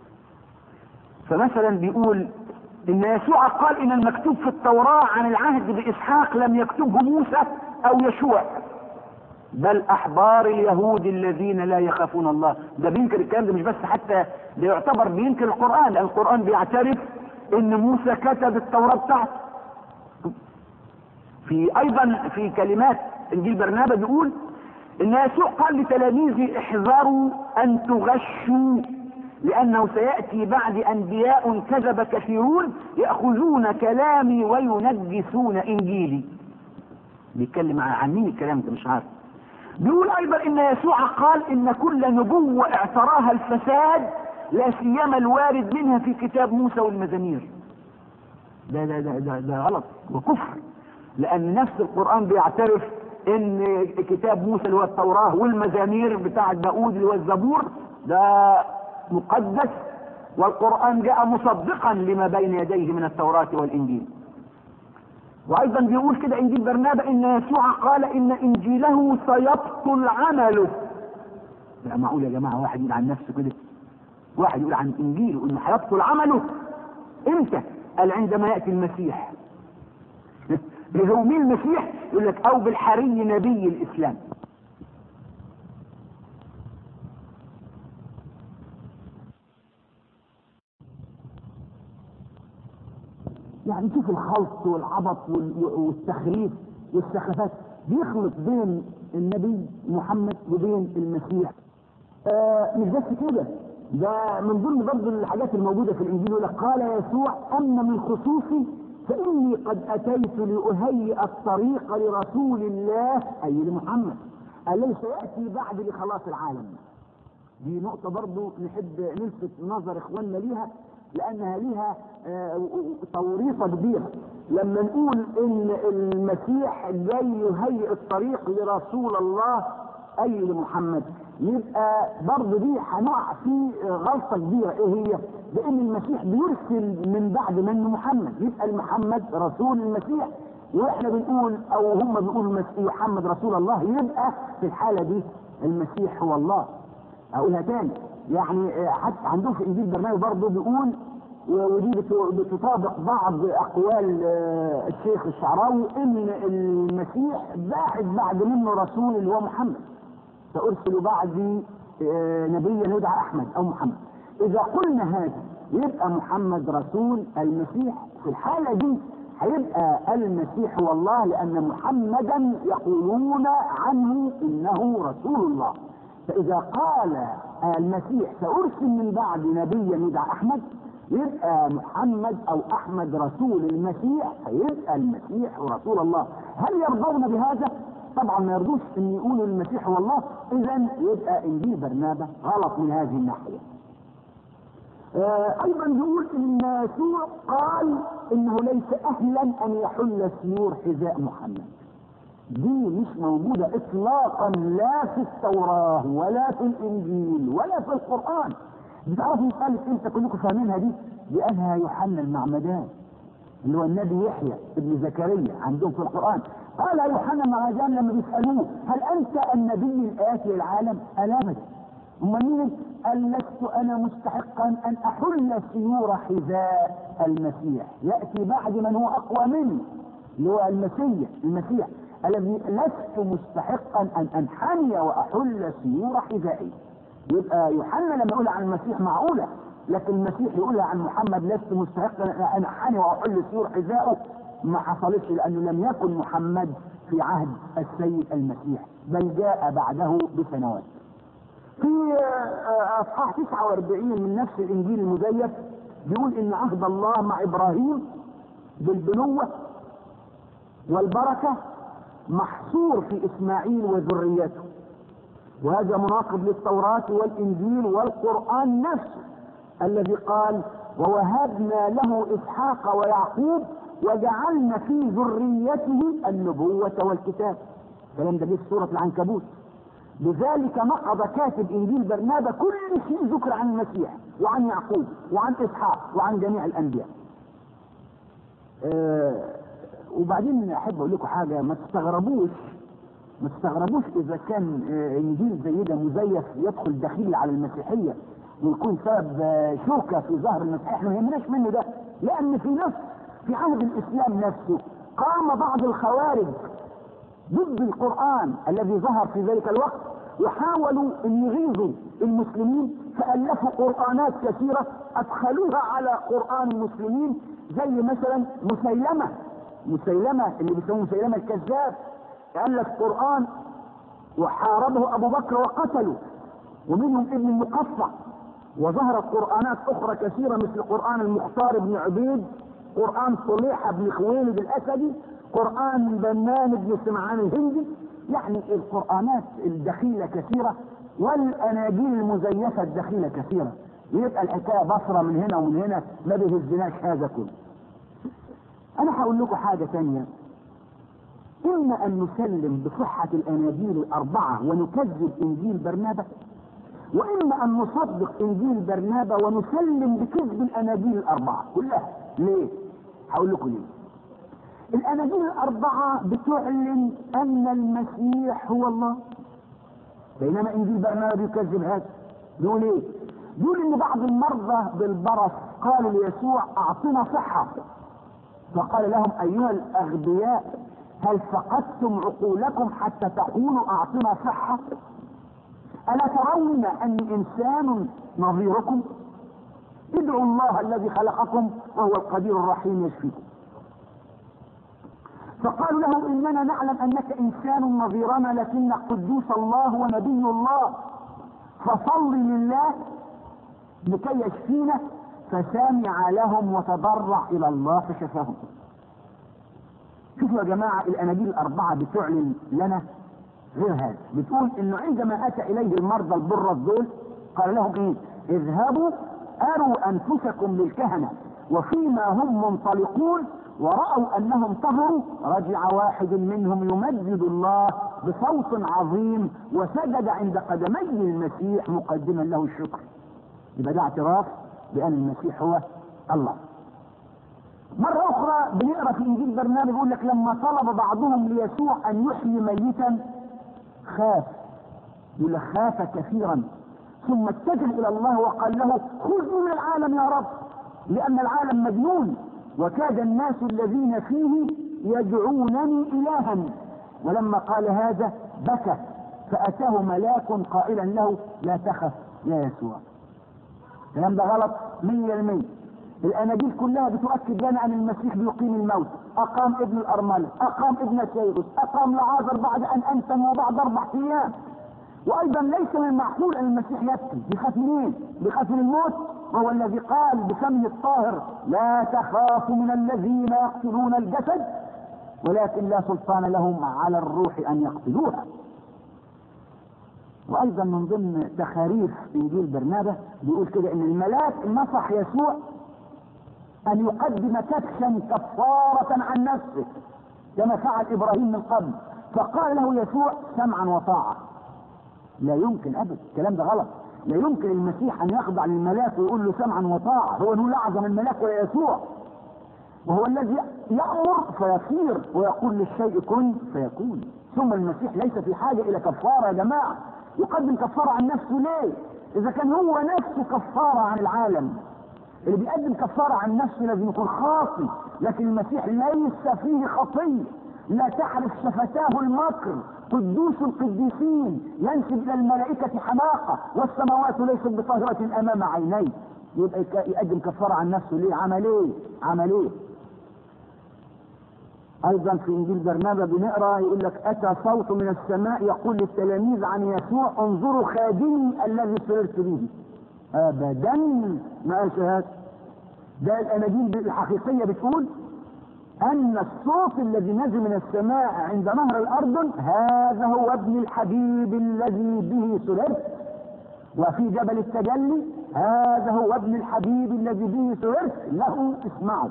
فمثلا بيقول إن يسوع قال إن المكتوب في التوراة عن العهد بإسحاق لم يكتبه موسى أو يشوع بل احبار اليهود الذين لا يخافون الله ده بينكر الكلام ده مش بس حتى ده يعتبر بينكر القرآن لأن القرآن بيعترف ان موسى كتب التوراة بتاعته في ايضا في كلمات انجيل برنابا بيقول ان يسوع قال لتلاميذه احذروا ان تغشوا لانه سيأتي بعد انبياء كذب كثيرون يأخذون كلامي وينجسون انجيلي بيتكلم عن مين الكلام ده مش عارف بيقول ايضا ان يسوع قال ان كل نبوة اعتراها الفساد لا سيما الوارد منها في كتاب موسى والمزامير ده ده ده ده, ده غلط وكفر لان نفس القرآن بيعترف ان كتاب موسى اللي هو التوراة والمزامير بتاع داود اللي هو الزبور ده مقدس والقرآن جاء مصدقا لما بين يديه من التوراة والإنجيل وأيضا بيقول كده إنجيل برنابا إن يسوع قال إن إنجيله سيبطل عمله لا معقول يا جماعة واحد يقول عن نفسه كده واحد يقول عن إنجيله إنه هيبطل عمله إمتى؟ قال عندما يأتي المسيح هو مين المسيح؟ يقول لك أو بالحري نبي الإسلام يعني شوف الخلط والعبط والتخريف والسخافات بيخلط بين النبي محمد وبين المسيح آه مش بس كده ده من ضمن برضه الحاجات الموجوده في الانجيل يقول لك قال يسوع اما من خصوصي فاني قد اتيت لاهيئ الطريق لرسول الله اي لمحمد الذي سياتي بعد لخلاص العالم دي نقطه برضه نحب نلفت نظر اخواننا ليها لانها ليها توريطه كبيره لما نقول ان المسيح جاي يهيئ الطريق لرسول الله اي لمحمد يبقى برضه دي هنقع في غلطه كبيره ايه هي؟ لان المسيح بيرسل من بعد من محمد يبقى محمد رسول المسيح واحنا بنقول او هم بيقولوا المسيح محمد رسول الله يبقى في الحاله دي المسيح هو الله اقولها تاني يعني حتى عندهم في انجيل برنامج برضه بيقول ودي بتطابق بعض اقوال الشيخ الشعراوي ان المسيح باعد بعد منه رسول اللي هو محمد سارسل بعدي نبيا يدعى احمد او محمد اذا قلنا هذا يبقى محمد رسول المسيح في الحاله دي هيبقى المسيح هو الله لان محمدا يقولون عنه انه رسول الله فاذا قال المسيح سارسل من بعد نبيا يدعى احمد يبقى محمد او احمد رسول المسيح فيبقى المسيح رسول الله هل يرضون بهذا طبعا ما يرضوش ان يقولوا المسيح هو الله اذا يبقى انجيل برنابا غلط من هذه الناحيه آه ايضا يقول ان يسوع قال انه ليس اهلا ان يحل سيور حذاء محمد دي مش موجوده اطلاقا لا في التوراه ولا في الانجيل ولا في القران بتعرفوا قالت انت كلكم فاهمينها دي لانها يوحنا المعمدان اللي هو النبي يحيى ابن زكريا عندهم في القران قال يوحنا المعمدان لما بيسالوه هل انت النبي الاتي للعالم؟ قال ابدا امال مين؟ قال لست انا مستحقا ان احل سيور حذاء المسيح ياتي بعد من هو اقوى مني اللي هو المسيح المسيح الذي لست مستحقا ان انحني واحل سيور حذائي يبقى يوحنا لما يقول عن المسيح معقوله لكن المسيح يقولها عن محمد لست مستحقا ان انحني واحل سيور حذائه ما حصلتش لانه لم يكن محمد في عهد السيد المسيح بل جاء بعده بسنوات. في اصحاح 49 من نفس الانجيل المزيف بيقول ان عهد الله مع ابراهيم بالبنوه والبركه محصور في اسماعيل وذريته. وهذا مناقض للتوراة والإنجيل والقرآن نفسه الذي قال ووهبنا له إسحاق ويعقوب وجعلنا في ذريته النبوة والكتاب الكلام ده جه في سورة العنكبوت لذلك نقض كاتب إنجيل برنابا كل شيء ذكر عن المسيح وعن يعقوب وعن إسحاق وعن جميع الأنبياء أه وبعدين أحب أقول لكم حاجة ما تستغربوش ما تستغربوش اذا كان انجيل زي ده مزيف يدخل دخيل على المسيحيه ويكون سبب شوكه في ظهر المسيح احنا ما يهمناش منه ده لان في نفس في عهد الاسلام نفسه قام بعض الخوارج ضد القران الذي ظهر في ذلك الوقت وحاولوا ان يغيظوا المسلمين فالفوا قرانات كثيره ادخلوها على قران المسلمين زي مثلا مسيلمه مسيلمه اللي بيسموه مسيلمه الكذاب قال لك قرآن وحاربه أبو بكر وقتله ومنهم ابن المقفع وظهرت قرآنات أخرى كثيرة مثل قرآن المختار بن عبيد قرآن صليحة بن خويلد الأسدي قرآن بنان بن سمعان الهندي يعني القرآنات الدخيلة كثيرة والأناجيل المزيفة الدخيلة كثيرة يبقى الحكاية بصرة من هنا ومن هنا ما بيهزناش هذا كله أنا هقول لكم حاجة ثانية إما أن نسلم بصحة الأناجيل الأربعة ونكذب إنجيل برنابا واما ان نصدق انجيل برنابا ونسلم بكذب الاناجيل الاربعه كلها ليه هقول لكم ليه الاناجيل الاربعه بتعلن ان المسيح هو الله بينما انجيل برنابا بيكذب هذا بيقول ايه بيقول ان بعض المرضى بالبرص قالوا ليسوع اعطنا صحه فقال لهم ايها الاغبياء هل فقدتم عقولكم حتى تقولوا اعطنا صحه الا ترون اني انسان نظيركم ادعوا الله الذي خلقكم وهو القدير الرحيم يشفيكم فقالوا له اننا نعلم انك انسان نظيرنا لكنك قدوس الله ونبي الله فصل لله لكي يشفينا فسامع لهم وتضرع الى الله فشفاهم شوفوا يا جماعة الاناجيل الاربعة بتعلن لنا غير هذا بتقول انه عندما اتى اليه المرضى البرص دول قال لهم ايه اذهبوا اروا انفسكم للكهنة وفيما هم منطلقون ورأوا انهم طهروا رجع واحد منهم يمجد الله بصوت عظيم وسجد عند قدمي المسيح مقدما له الشكر يبقى ده اعتراف بان المسيح هو الله مرة أخرى بنقرا في إنجيل برنامج يقول لك لما طلب بعضهم ليسوع أن يحيي ميتا خاف يقول لك خاف كثيرا ثم اتجه إلى الله وقال له خذني من العالم يا رب لأن العالم مجنون وكاد الناس الذين فيه يدعونني إلها ولما قال هذا بكى فأتاه ملاك قائلا له لا تخف يا يسوع الكلام ده غلط 100% الاناجيل كلها بتؤكد لنا ان المسيح بيقيم الموت اقام ابن الارمله اقام ابن سيرس اقام لعازر بعد ان انتم وبعد اربع ايام وايضا ليس من المعقول ان المسيح يبكي بيخاف منين بيخاف من الموت وهو الذي قال بفمه الطاهر لا تخافوا من الذين يقتلون الجسد ولكن لا سلطان لهم على الروح ان يقتلوها وايضا من ضمن تخاريف انجيل برنابا بيقول كده ان الملاك نصح يسوع ان يقدم كبشا كفارة عن نفسه كما فعل ابراهيم من قبل فقال له يسوع سمعا وطاعة لا يمكن ابدا الكلام ده غلط لا يمكن المسيح ان يخضع للملاك ويقول له سمعا وطاعة هو نقول اعظم الملاك ولا يسوع وهو الذي يأمر فيصير ويقول للشيء كن فيكون ثم المسيح ليس في حاجة الى كفارة يا جماعة يقدم كفارة عن نفسه ليه اذا كان هو نفسه كفارة عن العالم اللي بيقدم كفارة عن نفسه لازم يكون خاطي لكن المسيح ليس فيه خطية لا تعرف شفتاه المكر قدوس القديسين ينسب الى الملائكة حماقة والسماوات ليست بطاهرة امام عينيه يبقى يقدم كفارة عن نفسه ليه عمل ايه عمل ايه ايضا في انجيل برنابا بنقرا يقول لك اتى صوت من السماء يقول للتلاميذ عن يسوع انظروا خادمي الذي سررت به ابدا ما قالش هذا ده الاناجيل الحقيقيه بتقول ان الصوت الذي نزل من السماء عند نهر الاردن هذا هو ابن الحبيب الذي به سررت وفي جبل التجلي هذا هو ابن الحبيب الذي به سررت له اسمعوا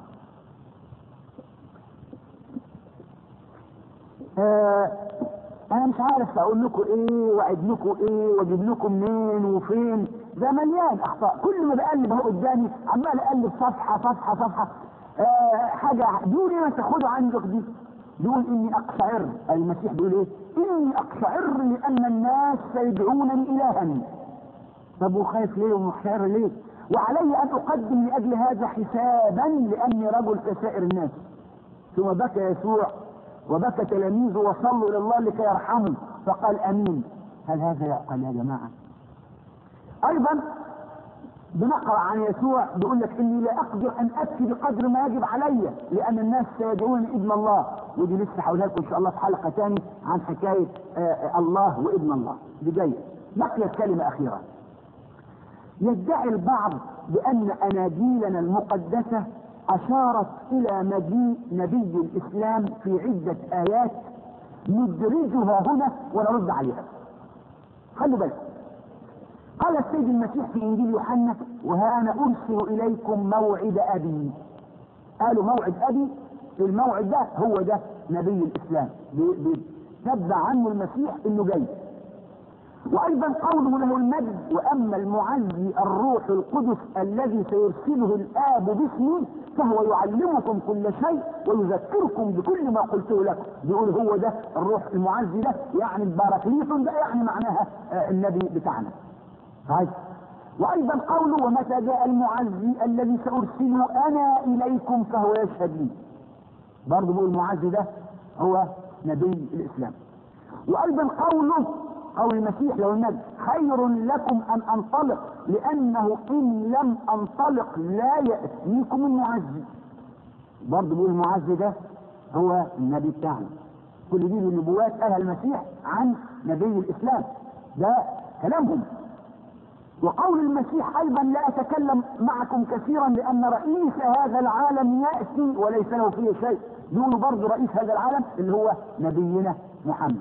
آه انا مش عارف اقول لكم ايه واعد لكم ايه واجيب لكم منين وفين ده مليان اخطاء كل ما بقلب اهو قدامي عمال اقلب صفحه صفحه صفحه آه حاجه دون ما تاخدوا عندك دي دون اني اقشعر المسيح بيقول ايه اني اقشعر لان الناس سيدعونني الها طب وخايف ليه ومقشعر ليه وعلي ان اقدم لاجل هذا حسابا لاني رجل كسائر الناس ثم بكى يسوع وبكى تلاميذه وصلوا الى الله لكي يرحموا فقال امين هل هذا يعقل يا جماعه ايضا بنقرا عن يسوع بيقول لك اني لا اقدر ان ابكي بقدر ما يجب علي لان الناس سيدعونني ابن الله ودي لسه هقولها لكم ان شاء الله في حلقه ثانيه عن حكايه آه الله وابن الله دي جايه بقيت كلمه اخيره يدعي البعض بان اناجيلنا المقدسه اشارت الى مجيء نبي الاسلام في عدة ايات ندرجها هنا ونرد عليها خلوا بالكم قال السيد المسيح في انجيل يوحنا وها انا ارسل اليكم موعد ابي قالوا موعد ابي الموعد ده هو ده نبي الاسلام بيتبع عنه المسيح انه جاي وايضا قوله له المجد واما المعزي الروح القدس الذي سيرسله الاب باسمي فهو يعلمكم كل شيء ويذكركم بكل ما قلته لكم بيقول هو ده الروح المعزي ده يعني الباراكليتون ده يعني معناها آه، النبي بتاعنا طيب وايضا قوله ومتى جاء المعزي الذي سارسله انا اليكم فهو يشهد لي برضه بيقول المعزي ده هو نبي الاسلام وايضا قوله قول المسيح لو النبي خير لكم ان انطلق لانه ان لم انطلق لا ياتيكم المعزي برضه بيقول المعزي ده هو النبي بتاعنا كل دي النبوات قالها المسيح عن نبي الاسلام ده كلامهم وقول المسيح ايضا لا اتكلم معكم كثيرا لان رئيس هذا العالم ياتي وليس له فيه شيء يقولوا برضه رئيس هذا العالم اللي هو نبينا محمد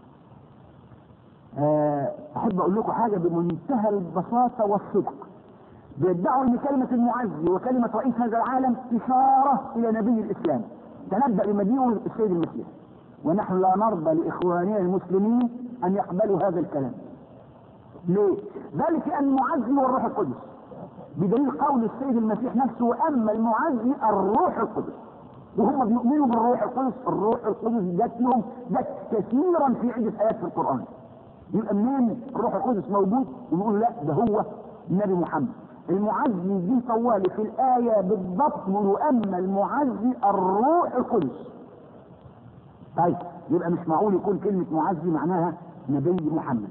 آه، احب اقول لكم حاجه بمنتهى البساطه والصدق بيدعوا ان كلمه المعزي وكلمه رئيس هذا العالم اشاره الى نبي الاسلام تنبأ بمجيئه السيد المسيح ونحن لا نرضى لاخواننا المسلمين ان يقبلوا هذا الكلام ليه؟ ذلك ان المعزي هو الروح القدس بدليل قول السيد المسيح نفسه واما المعزي الروح القدس وهم بيؤمنوا بالروح القدس الروح القدس جت لهم جت كثيرا في عده ايات في القران يبقى منين الروح القدس موجود ونقول لا ده هو النبي محمد المعزي دي طوالي في الآية بالضبط من واما المعزي الروح القدس طيب يبقى مش معقول يكون كلمة معزي معناها نبي محمد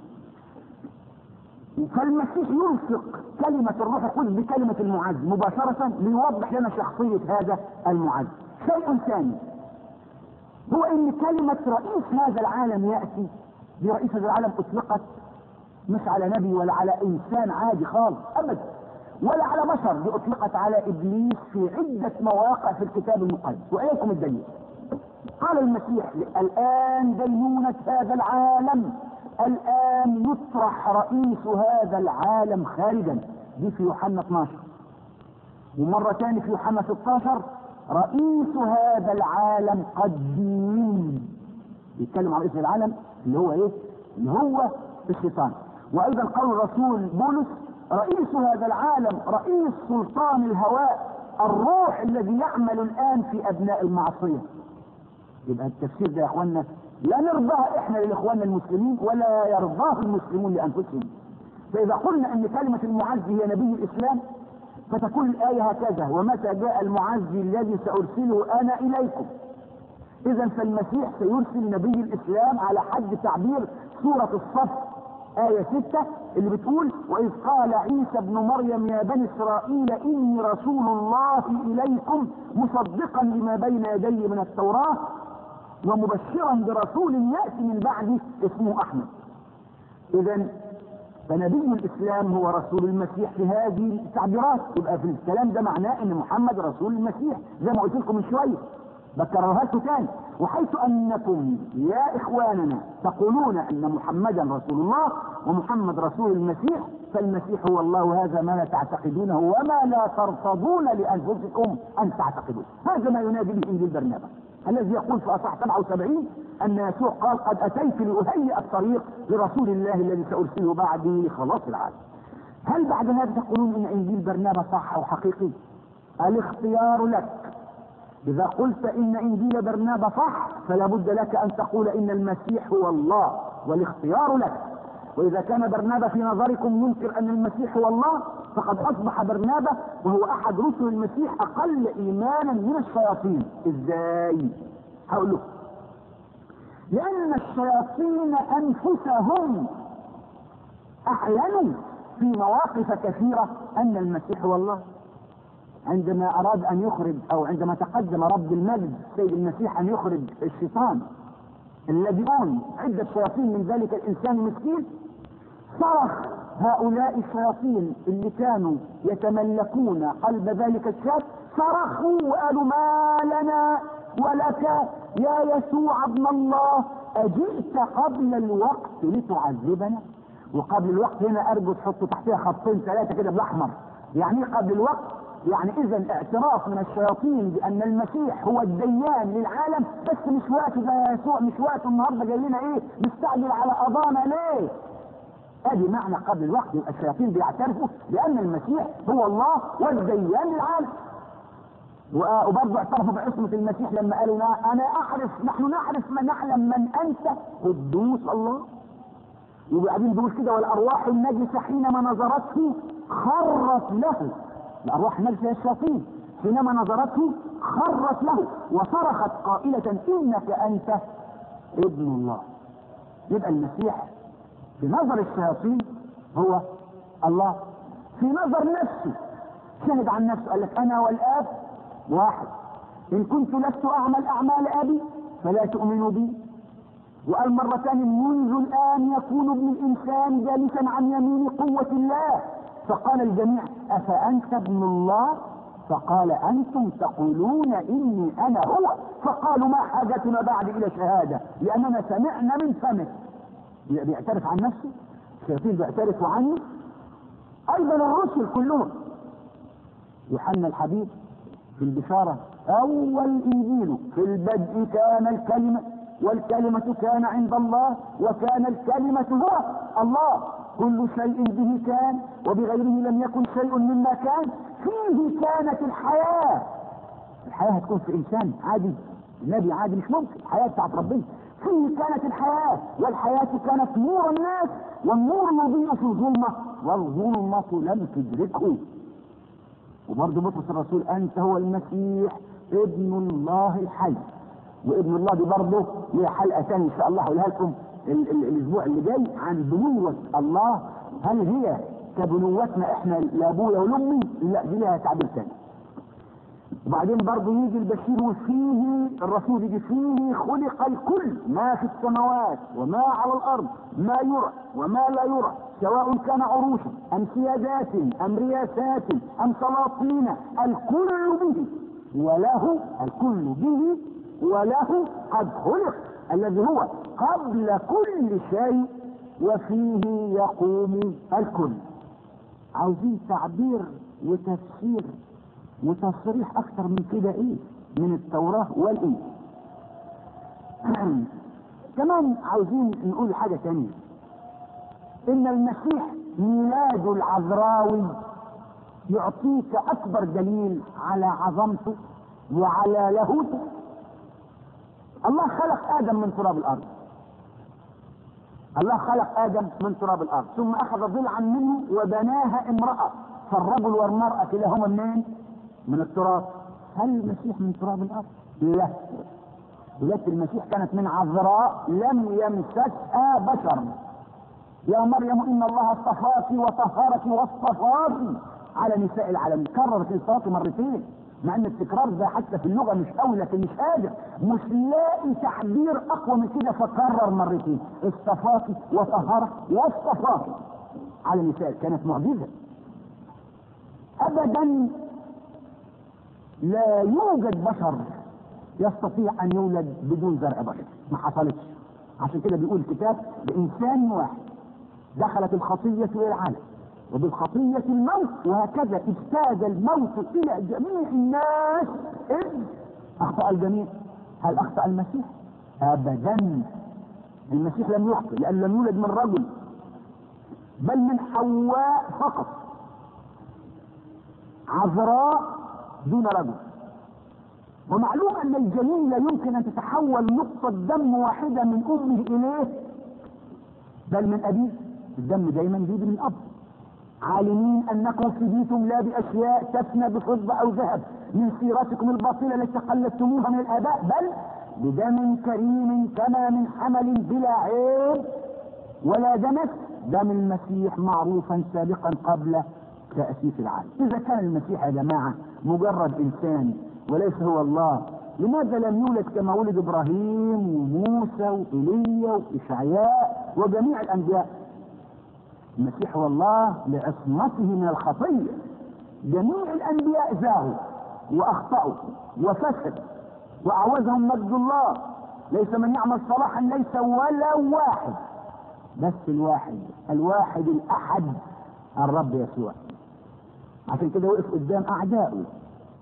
فالمسيح يلصق كلمة الروح القدس بكلمة المعزي مباشرة ليوضح لنا شخصية هذا المعزي شيء ثاني هو ان كلمة رئيس هذا العالم يأتي دي رئيس هذا العالم اطلقت مش على نبي ولا على انسان عادي خالص ابدا ولا على بشر دي اطلقت على ابليس في عدة مواقع في الكتاب المقدس واليكم الدليل قال المسيح الان دينونة هذا العالم الان يطرح رئيس هذا العالم خارجا دي في يوحنا 12 ومرة تاني في يوحنا 16 رئيس هذا العالم قد دين بيتكلم عن رئيس العالم اللي هو ايه اللي هو الشيطان وايضا قول الرسول بولس رئيس هذا العالم رئيس سلطان الهواء الروح الذي يعمل الان في ابناء المعصيه يبقى التفسير ده يا اخوانا لا نرضاه احنا لاخواننا المسلمين ولا يرضاه المسلمون لانفسهم فاذا قلنا ان كلمه المعزي هي نبي الاسلام فتكون الايه هكذا ومتى جاء المعزي الذي سارسله انا اليكم اذا فالمسيح سيرسل نبي الاسلام على حد تعبير سورة الصف آية ستة اللي بتقول وإذ قال عيسى ابن مريم يا بني إسرائيل إني رسول الله إليكم مصدقا لما بين يدي من التوراة ومبشرا برسول يأتي من بعدي اسمه أحمد إذا فنبي الإسلام هو رسول المسيح في هذه التعبيرات يبقى في الكلام ده معناه إن محمد رسول المسيح زي ما قلت لكم من شوية بكررها لكم تاني وحيث انكم يا اخواننا تقولون ان محمدا رسول الله ومحمد رسول المسيح فالمسيح هو الله وهذا ما لا تعتقدونه وما لا ترفضون لانفسكم ان تعتقدوه هذا ما ينادي به انجيل برنابا الذي يقول في اصح 77 ان يسوع قال قد اتيت لاهيئ الطريق لرسول الله الذي سارسله بعدي لخلاص العالم هل بعد هذا تقولون ان انجيل برنابا صح او حقيقي الاختيار لك إذا قلت إن إنجيل برنابا صح فلا بد لك أن تقول إن المسيح هو الله والاختيار لك وإذا كان برنابا في نظركم ينكر أن المسيح هو الله فقد أصبح برنابا وهو أحد رسل المسيح أقل إيمانا من الشياطين إزاي؟ هقول لكم لأن الشياطين أنفسهم أعلنوا في مواقف كثيرة أن المسيح هو الله عندما اراد ان يخرج او عندما تقدم رب المجد سيد المسيح ان يخرج الشيطان اللاجئون عدة شياطين من ذلك الانسان المسكين صرخ هؤلاء الشياطين اللي كانوا يتملكون قلب ذلك الشاب صرخوا وقالوا ما لنا ولك يا يسوع ابن الله اجئت قبل الوقت لتعذبنا وقبل الوقت هنا ارجو تحطوا تحتها خطين ثلاثه كده بالاحمر يعني ايه قبل الوقت يعني اذا اعتراف من الشياطين بان المسيح هو الديان للعالم بس مش وقت ده يا يسوع مش وقت النهارده جاي لنا ايه مستعجل على قضانا ليه ادي معنى قبل الوقت يبقى الشياطين بيعترفوا بان المسيح هو الله والديان للعالم وبرضه اعترفوا بعصمة المسيح لما قالوا انا اعرف نحن نعرف ما نعلم من انت قدوس الله وبعدين بيقول كده والارواح النجسة حينما نظرته خرت له الارواح النجسة هي الشياطين حينما نظرته خرت له وصرخت قائلة انك انت ابن الله يبقى المسيح في نظر الشياطين هو الله في نظر نفسه شهد عن نفسه قال لك انا والاب واحد ان كنت لست اعمل اعمال ابي فلا تؤمنوا بي وقال مرة ثانية منذ الان يكون ابن الانسان جالسا عن يمين قوة الله فقال الجميع افانت ابن الله فقال انتم تقولون اني انا هو فقالوا ما حاجتنا بعد الى شهادة لاننا سمعنا من فمه بيعترف عن نفسه الشياطين بيعترفوا عنه ايضا الرسل كلهم يوحنا الحبيب في البشارة اول انجيله في البدء كان الكلمة والكلمة كان عند الله وكان الكلمة هو الله كل شيء به كان وبغيره لم يكن شيء مما كان فيه كانت الحياة الحياة هتكون في انسان عادي نبي عادي مش ممكن الحياة بتاعت ربنا فيه كانت الحياة والحياة كانت نور الناس والنور يضيء في الظلمة والظلمة لم تدركه وبرضه بطرس الرسول انت هو المسيح ابن الله الحي وابن الله دي برضه ليها حلقه ثانيه ان شاء الله هقولها لكم ال- ال- الاسبوع اللي جاي عن بنوة الله هل هي كبنوتنا احنا لابويا ولامي؟ لا دي لها تعبير ثاني. وبعدين برضه يجي البشير وفيه الرسول يجي فيه خلق الكل ما في السماوات وما على الارض ما يرى وما لا يرى سواء كان عروشا ام سيادات ام رياسات ام سلاطين الكل به وله الكل به وله قد خلق الذي هو قبل كل شيء وفيه يقوم الكل عاوزين تعبير وتفسير وتصريح اكثر من كده ايه من التوراة والانجيل كمان عاوزين نقول حاجة تانية ان المسيح ميلاد العذراوي يعطيك اكبر دليل على عظمته وعلى لاهوته الله خلق ادم من تراب الارض الله خلق ادم من تراب الارض ثم اخذ ضلعا منه وبناها امرأة فالرجل والمرأة كلاهما منين من التراب هل المسيح من تراب الارض لا ولادة المسيح كانت من عذراء لم يمسسها بشر يا مريم ان الله اصطفاك وطهرك واصطفاك على نساء العالمين كررت الصلاه مرتين مع ان التكرار ده حتى في اللغه مش قوي لكن مش قادر مش لاقي تعبير اقوى من كده فكرر مرتين اصطفاك وطهرك واصطفاك على نساء كانت معجزه ابدا لا يوجد بشر يستطيع ان يولد بدون زرع بشر ما حصلتش عشان كده بيقول الكتاب بانسان واحد دخلت الخطيه الى العالم وبالخطية الموت وهكذا اجتاز الموت إلى جميع الناس إذ أخطأ الجميع هل أخطأ المسيح؟ أبدا المسيح لم يخطئ لأن لم يولد من رجل بل من حواء فقط عذراء دون رجل ومعلوم أن الجنين لا يمكن أن تتحول نقطة دم واحدة من أمه إليه بل من أبيه الدم دايما بيجي من الأب عالمين انكم فديتم لا باشياء تفنى بفضة او ذهب من سيرتكم الباطلة التي قلدتموها من الاباء بل بدم كريم كما من حمل بلا عيب ولا دنس دم المسيح معروفا سابقا قبل تأسيس العالم اذا كان المسيح يا جماعة مجرد انسان وليس هو الله لماذا لم يولد كما ولد ابراهيم وموسى وايليا واشعياء وجميع الانبياء المسيح هو الله لعصمته من الخطية جميع الأنبياء زاغوا وأخطأوا وفسدوا وأعوزهم مجد الله ليس من يعمل صلاحا ليس ولا واحد بس الواحد الواحد الأحد الرب يسوع عشان كده وقف قدام أعدائه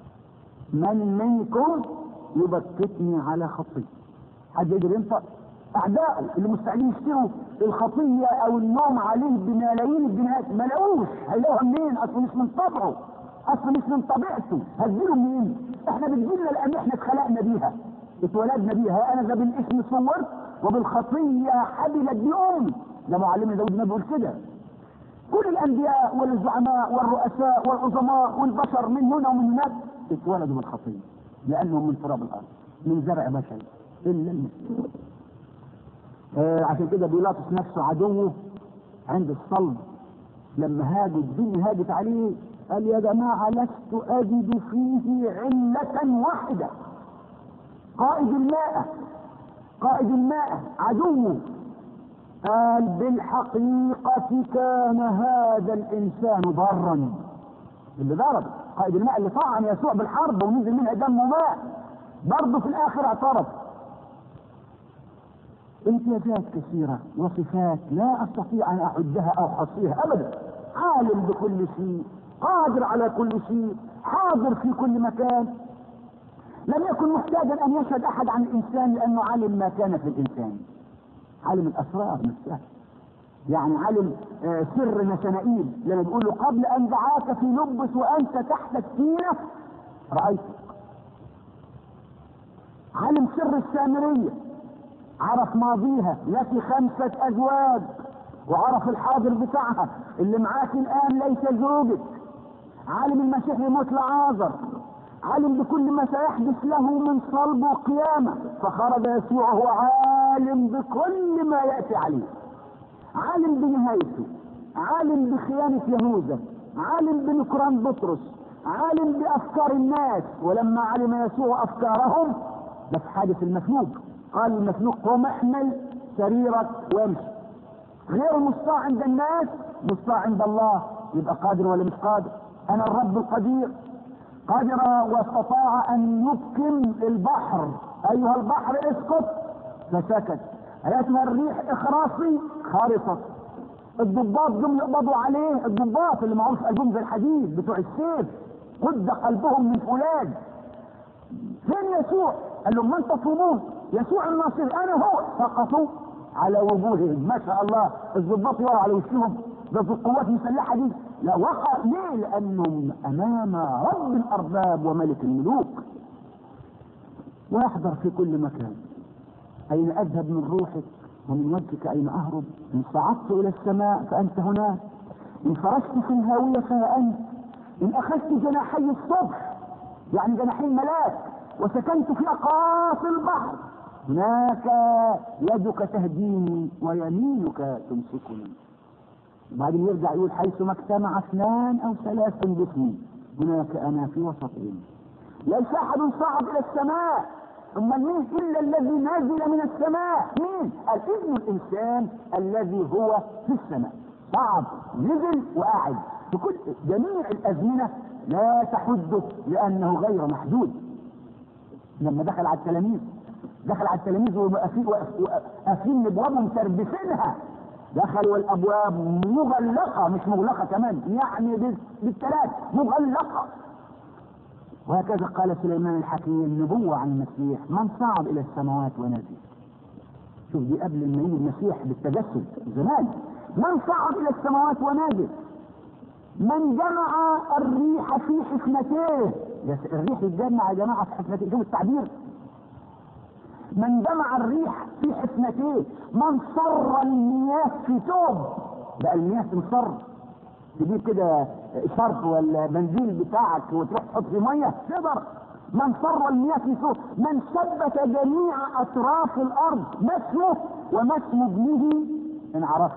من منكم يبكتني على خطية حد يقدر ينطق اعدائه اللي مستعدين يشتروا الخطيه او النوم عليه بملايين الجنيهات ما لقوش هيلاقوها منين اصل مش من طبعه اصل مش من طبيعته هتجيله منين احنا بتجيلنا لان احنا اتخلقنا بيها اتولدنا بيها انا ذا بالاسم صورت وبالخطيه حبلت بامي ده معلمنا داود النبي بيقول كده كل الانبياء والزعماء والرؤساء والعظماء والبشر من هنا ومن هناك اتولدوا بالخطيه لانهم من تراب الارض من زرع بشري الا المسلمين آه عشان كده بيلاطس نفسه عدوه عند الصلب لما هاجوا الدنيا هاجت عليه قال يا جماعة لست أجد فيه علة واحدة قائد الماء قائد الماء عدوه قال بالحقيقة كان هذا الإنسان ضرا اللي ضرب قائد الماء اللي طعن يسوع بالحرب ونزل منها دم وماء برضه في الآخر اعترف امتيازات كثيرة وصفات لا أستطيع أن أعدها أو أحصيها أبدا عالم بكل شيء قادر على كل شيء حاضر في كل مكان لم يكن محتاجا أن يشهد أحد عن الإنسان لأنه علم ما كان في الإنسان علم الأسرار نفسها يعني علم آه سر نتنائيل لما بيقول له قبل أن دعاك في لبس وأنت تحت التينة رأيتك علم سر السامرية عرف ماضيها لك خمسة أزواج وعرف الحاضر بتاعها اللي معاك الآن ليس زوجك عالم المسيح يموت لعازر علم بكل ما سيحدث له من صلب وقيامة فخرج يسوع هو عالم بكل ما يأتي عليه عالم بنهايته عالم بخيانة يهوذا عالم بنكران بطرس عالم بأفكار الناس ولما علم يسوع أفكارهم ده في حادث المفلوج قال المفلوج قوم احمل سريرك وامشي غير مستطاع عند الناس مستطاع عند الله يبقى قادر ولا مش قادر انا الرب القدير قدر واستطاع ان يبكم البحر ايها البحر اسقط فسكت ايتها الريح اخراصي خرصت الضباط دول يقبضوا عليه الضباط اللي معروف قلبهم زي الحديد بتوع السيف قد قلبهم من فولاذ فين يسوع قال لهم من تصومون يسوع الناصري انا هو سقطوا على وجوههم ما شاء الله الضباط يقعوا على وشهم ده في القوات المسلحه دي لا وقع ليه لانهم امام رب الارباب وملك الملوك ويحضر في كل مكان اين اذهب من روحك ومن وجهك اين اهرب ان صعدت الى السماء فانت هناك ان فرشت في الهاويه فها انت ان اخذت جناحي الصبح يعني جناحي الملاك وسكنت في اقاصي البحر هناك يدك تهديني ويمينك تمسكني وبعدين يرجع يقول حيثما اجتمع اثنان او ثلاث باسمي هناك انا في وسطهم ليس احد صعد الى السماء ثم مين الا الذي نازل من السماء مين قال ابن الانسان الذي هو في السماء صعد نزل وقاعد في كل جميع الازمنه لا تحده لانه غير محدود لما دخل على التلاميذ دخل على التلاميذ وقافلين ابوابهم تربسينها دخلوا الابواب مغلقه مش مغلقه كمان يعني بالثلاث مغلقه وهكذا قال سليمان الحكيم نبوة عن المسيح من صعد إلى السماوات ونزل شوف دي قبل ما يجي المسيح بالتجسد زمان من صعد إلى السماوات ونزل من جمع الريح في حفنتيه الريح يتجمع يا جماعة في حفنتيه شوف التعبير من جمع الريح في حفنتيه من صر المياه في ثوب بقى المياه تنصر تجيب كده شرط ولا بنزين بتاعك وتروح تحط في ميه تقدر من صر المياه في ثوب من ثبت جميع اطراف الارض ما اسمه وما اسم ابنه ان عرفت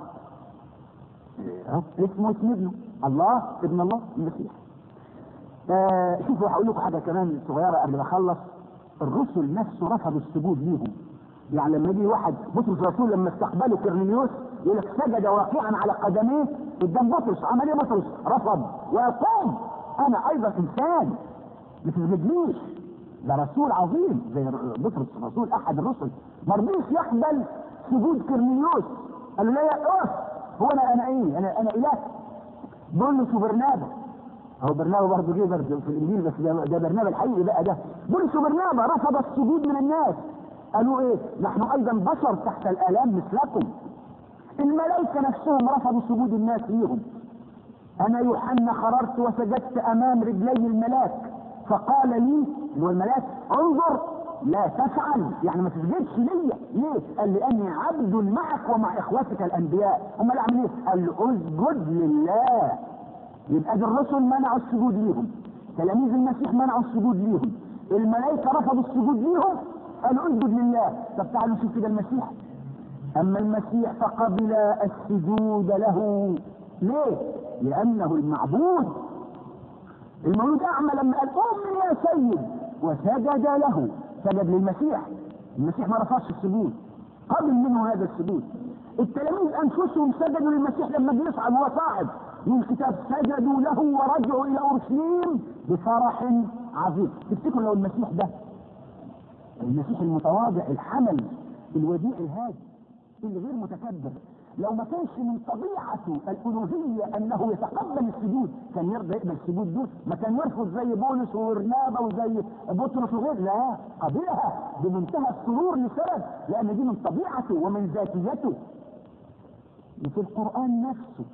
اسمه اسم ابنه الله ابن الله المسيح آه شوفوا هقول لكم حاجه كمان صغيره قبل ما اخلص الرسل نفسه رفضوا السجود ليهم يعني لما يجي واحد بطرس الرسول لما استقبله كرنيليوس يقول لك سجد واقعا على قدميه قدام بطرس عمل ايه بطرس؟ رفض ويقوم انا ايضا انسان ما تسجدليش ده رسول عظيم زي بطرس الرسول احد الرسل ما رضيش يقبل سجود كرنيليوس قال له لا يا اقف هو انا انا ايه؟ انا انا اله بقول له شو برنابا هو برنابا برضه جه برضه في الانجيل بس ده, ده برنابا الحقيقي بقى ده بولس برنابا رفض السجود من الناس قالوا ايه نحن ايضا بشر تحت الالام مثلكم الملائكة نفسهم رفضوا سجود الناس ليهم انا يوحنا خررت وسجدت امام رجلي الملاك فقال لي هو الملاك انظر لا تفعل يعني ما تسجدش ليا ليه قال لي اني عبد معك ومع اخوتك الانبياء هم اللي عاملين ايه قال له اسجد لله يبقى دي الرسل منعوا السجود ليهم تلاميذ المسيح منعوا السجود ليهم الملائكه رفضوا السجود ليهم قالوا اسجد لله طب تعالوا نشوف كده المسيح اما المسيح فقبل السجود له ليه لانه المعبود المولود اعمى لما قال قم يا سيد وسجد له سجد للمسيح المسيح ما رفضش السجود قبل منه هذا السجود التلاميذ انفسهم سجدوا للمسيح لما بيصعد وهو صاعد من الكتاب سجدوا له ورجعوا الى اورشليم بفرح عظيم تفتكروا لو المسيح ده المسيح المتواضع الحمل الوديع الهادي الغير متكبر لو ما كانش من طبيعته الالوهيه انه يتقبل السجود كان يرضى يقبل السجود دول ما كان يرفض زي بولس وورنابا وزي بطرس وغير لا قبلها بمنتهى السرور لسبب لان دي من طبيعته ومن ذاتيته وفي القران نفسه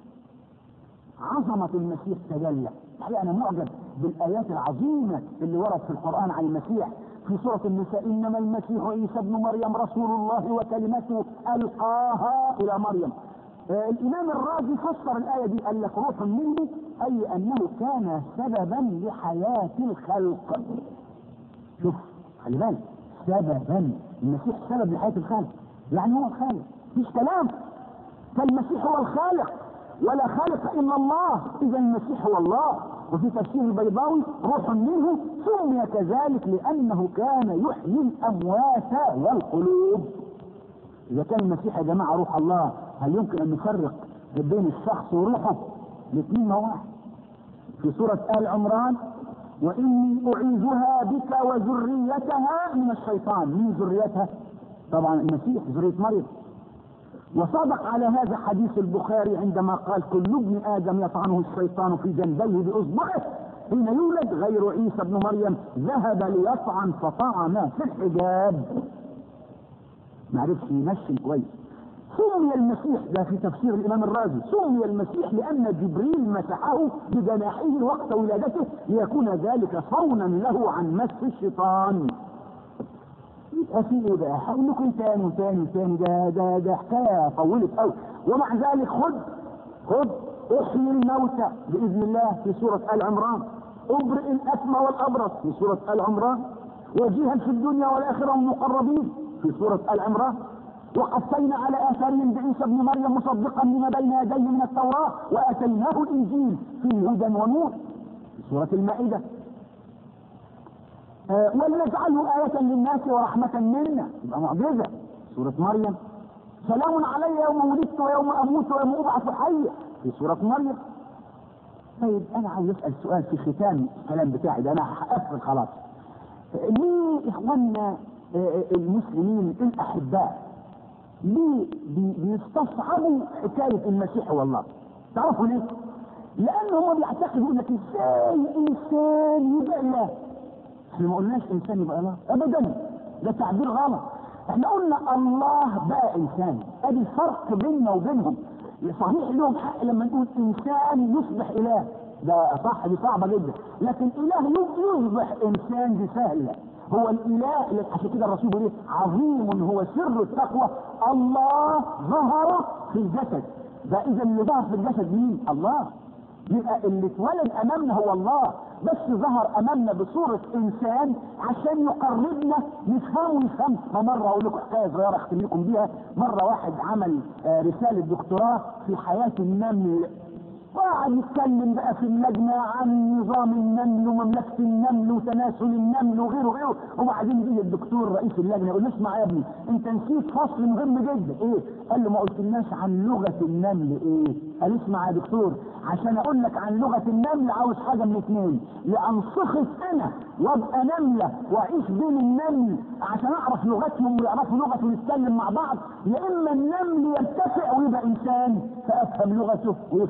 عظمة المسيح تجلى الحقيقة أنا معجب بالآيات العظيمة اللي ورد في القرآن عن المسيح في سورة النساء إنما المسيح عيسى ابن مريم رسول الله وكلمته ألقاها إلى مريم آه الإمام الرازي فسر الآية دي قال لك روح منه أي أنه كان سببا لحياة الخلق شوف خلي بالك سببا المسيح سبب لحياة الخلق يعني هو الخالق مفيش كلام فالمسيح هو الخالق ولا خالق الا الله اذا المسيح هو الله وفي تفسير البيضاوي روح منه سمي كذلك لانه كان يحيي الاموات والقلوب اذا كان المسيح يا جماعه روح الله هل يمكن ان نفرق بين الشخص وروحه الاثنين ما واحد في سوره ال عمران واني اعيذها بك وذريتها من الشيطان من ذريتها طبعا المسيح ذريه مريم وصدق على هذا حديث البخاري عندما قال كل ابن ادم يطعنه الشيطان في جنبيه باصبعه حين يولد غير عيسى ابن مريم ذهب ليطعن فطعن في الحجاب ما عرفش يمشي كويس سمي المسيح ده في تفسير الامام الرازي سمي المسيح لان جبريل مسحه بجناحه وقت ولادته ليكون ذلك صونا له عن مس الشيطان يبقى في ايه بقى؟ هقول لكم تاني وتاني وتاني ده ده ده حكايه طولت قوي ومع ذلك خد خد احيي الموتى باذن الله في سوره ال عمران ابرئ الاكمى والابرص في سوره ال عمران وجيها في الدنيا والاخره المقربين في سوره ال عمران وقفينا على اثارهم بعيسى ابن مريم مصدقا لما بين يديه من التوراه واتيناه الانجيل فيه هدى ونور في سوره المائده آه ولنجعله آية للناس ورحمة منا يبقى معجزة سورة مريم سلام علي يوم ولدت ويوم أموت ويوم أبعث حيا في سورة مريم طيب أنا عاوز أسأل سؤال في ختام الكلام بتاعي ده أنا هقفل خلاص ليه إخواننا آه المسلمين الأحباء ليه بيستصعبوا حكاية المسيح والله تعرفوا ليه؟ لأن هم بيعتقدوا إنك إزاي إنسان يبقى إله احنا ما قلناش انسان يبقى الله ابدا ده تعبير غلط احنا قلنا الله بقى انسان ادي الفرق بيننا وبينهم صحيح لهم حق لما نقول انسان يصبح اله ده صح دي صعبه جدا لكن اله يصبح انسان دي سهله هو الاله عشان كده الرسول بيقول ايه عظيم هو سر التقوى الله ظهر في الجسد ده اذا اللي ظهر في الجسد مين الله يبقى اللي اتولد امامنا هو الله بس ظهر امامنا بصورة انسان عشان يقربنا نفهمه ونفهم مرة اقول لكم حكاية صغيرة اختم لكم بيها مرة واحد عمل آه رسالة دكتوراه في حياة النمل وقعد يتكلم بقى في اللجنة عن نظام النمل ومملكة النمل وتناسل النمل وغيره وغيره وبعدين جه الدكتور رئيس اللجنة يقول له اسمع يا ابني انت نسيت فصل مهم جدا ايه؟ قال له ما قلتلناش عن لغة النمل ايه؟ قال اسمع يا دكتور عشان اقول لك عن لغة النمل عاوز حاجة من اثنين لانصخص انا وابقى نملة واعيش بين النمل عشان اعرف لغتهم ويعرفوا لغتي ونتكلم مع بعض يا اما النمل يرتفع ويبقى انسان فافهم لغته ويفهم لغتي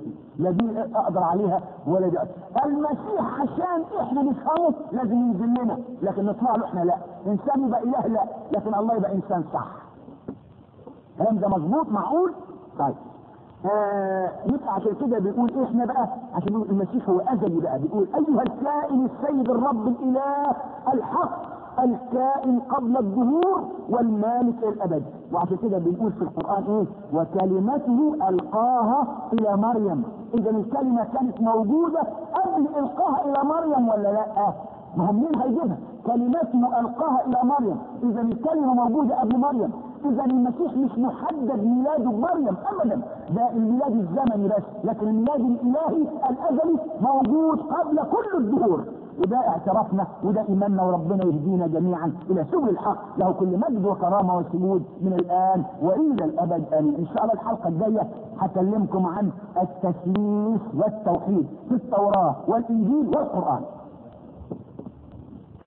قدرتي لا دي اقدر عليها ولا دي المسيح عشان احنا نفهمه لازم ينزل لنا لكن نطلع له احنا لا انسان يبقى اله لا لكن الله يبقى انسان صح الكلام ده مظبوط معقول طيب آه يبقى عشان كده بيقول إيه احنا بقى عشان بيقول المسيح هو ازلي بقى بيقول ايها الكائن السيد الرب الاله الحق الكائن قبل الظهور والمالك الى الابد وعشان كده بنقول في القران ايه وكلمته القاها الى مريم اذا الكلمه كانت موجوده قبل القاها الى مريم ولا لا ما هو منين هيجيبها كلمته القاها الى مريم اذا الكلمه موجوده قبل مريم اذا المسيح مش محدد ميلاده بمريم ابدا ده الميلاد الزمني بس لكن الميلاد الالهي الازلي موجود قبل كل الدهور وده اعترافنا وده ايماننا وربنا يهدينا جميعا الى سبل الحق له كل مجد وكرامه وسجود من الان والى الابد امين ان شاء الله الحلقه الجايه هكلمكم عن التثليث والتوحيد في التوراه والانجيل والقران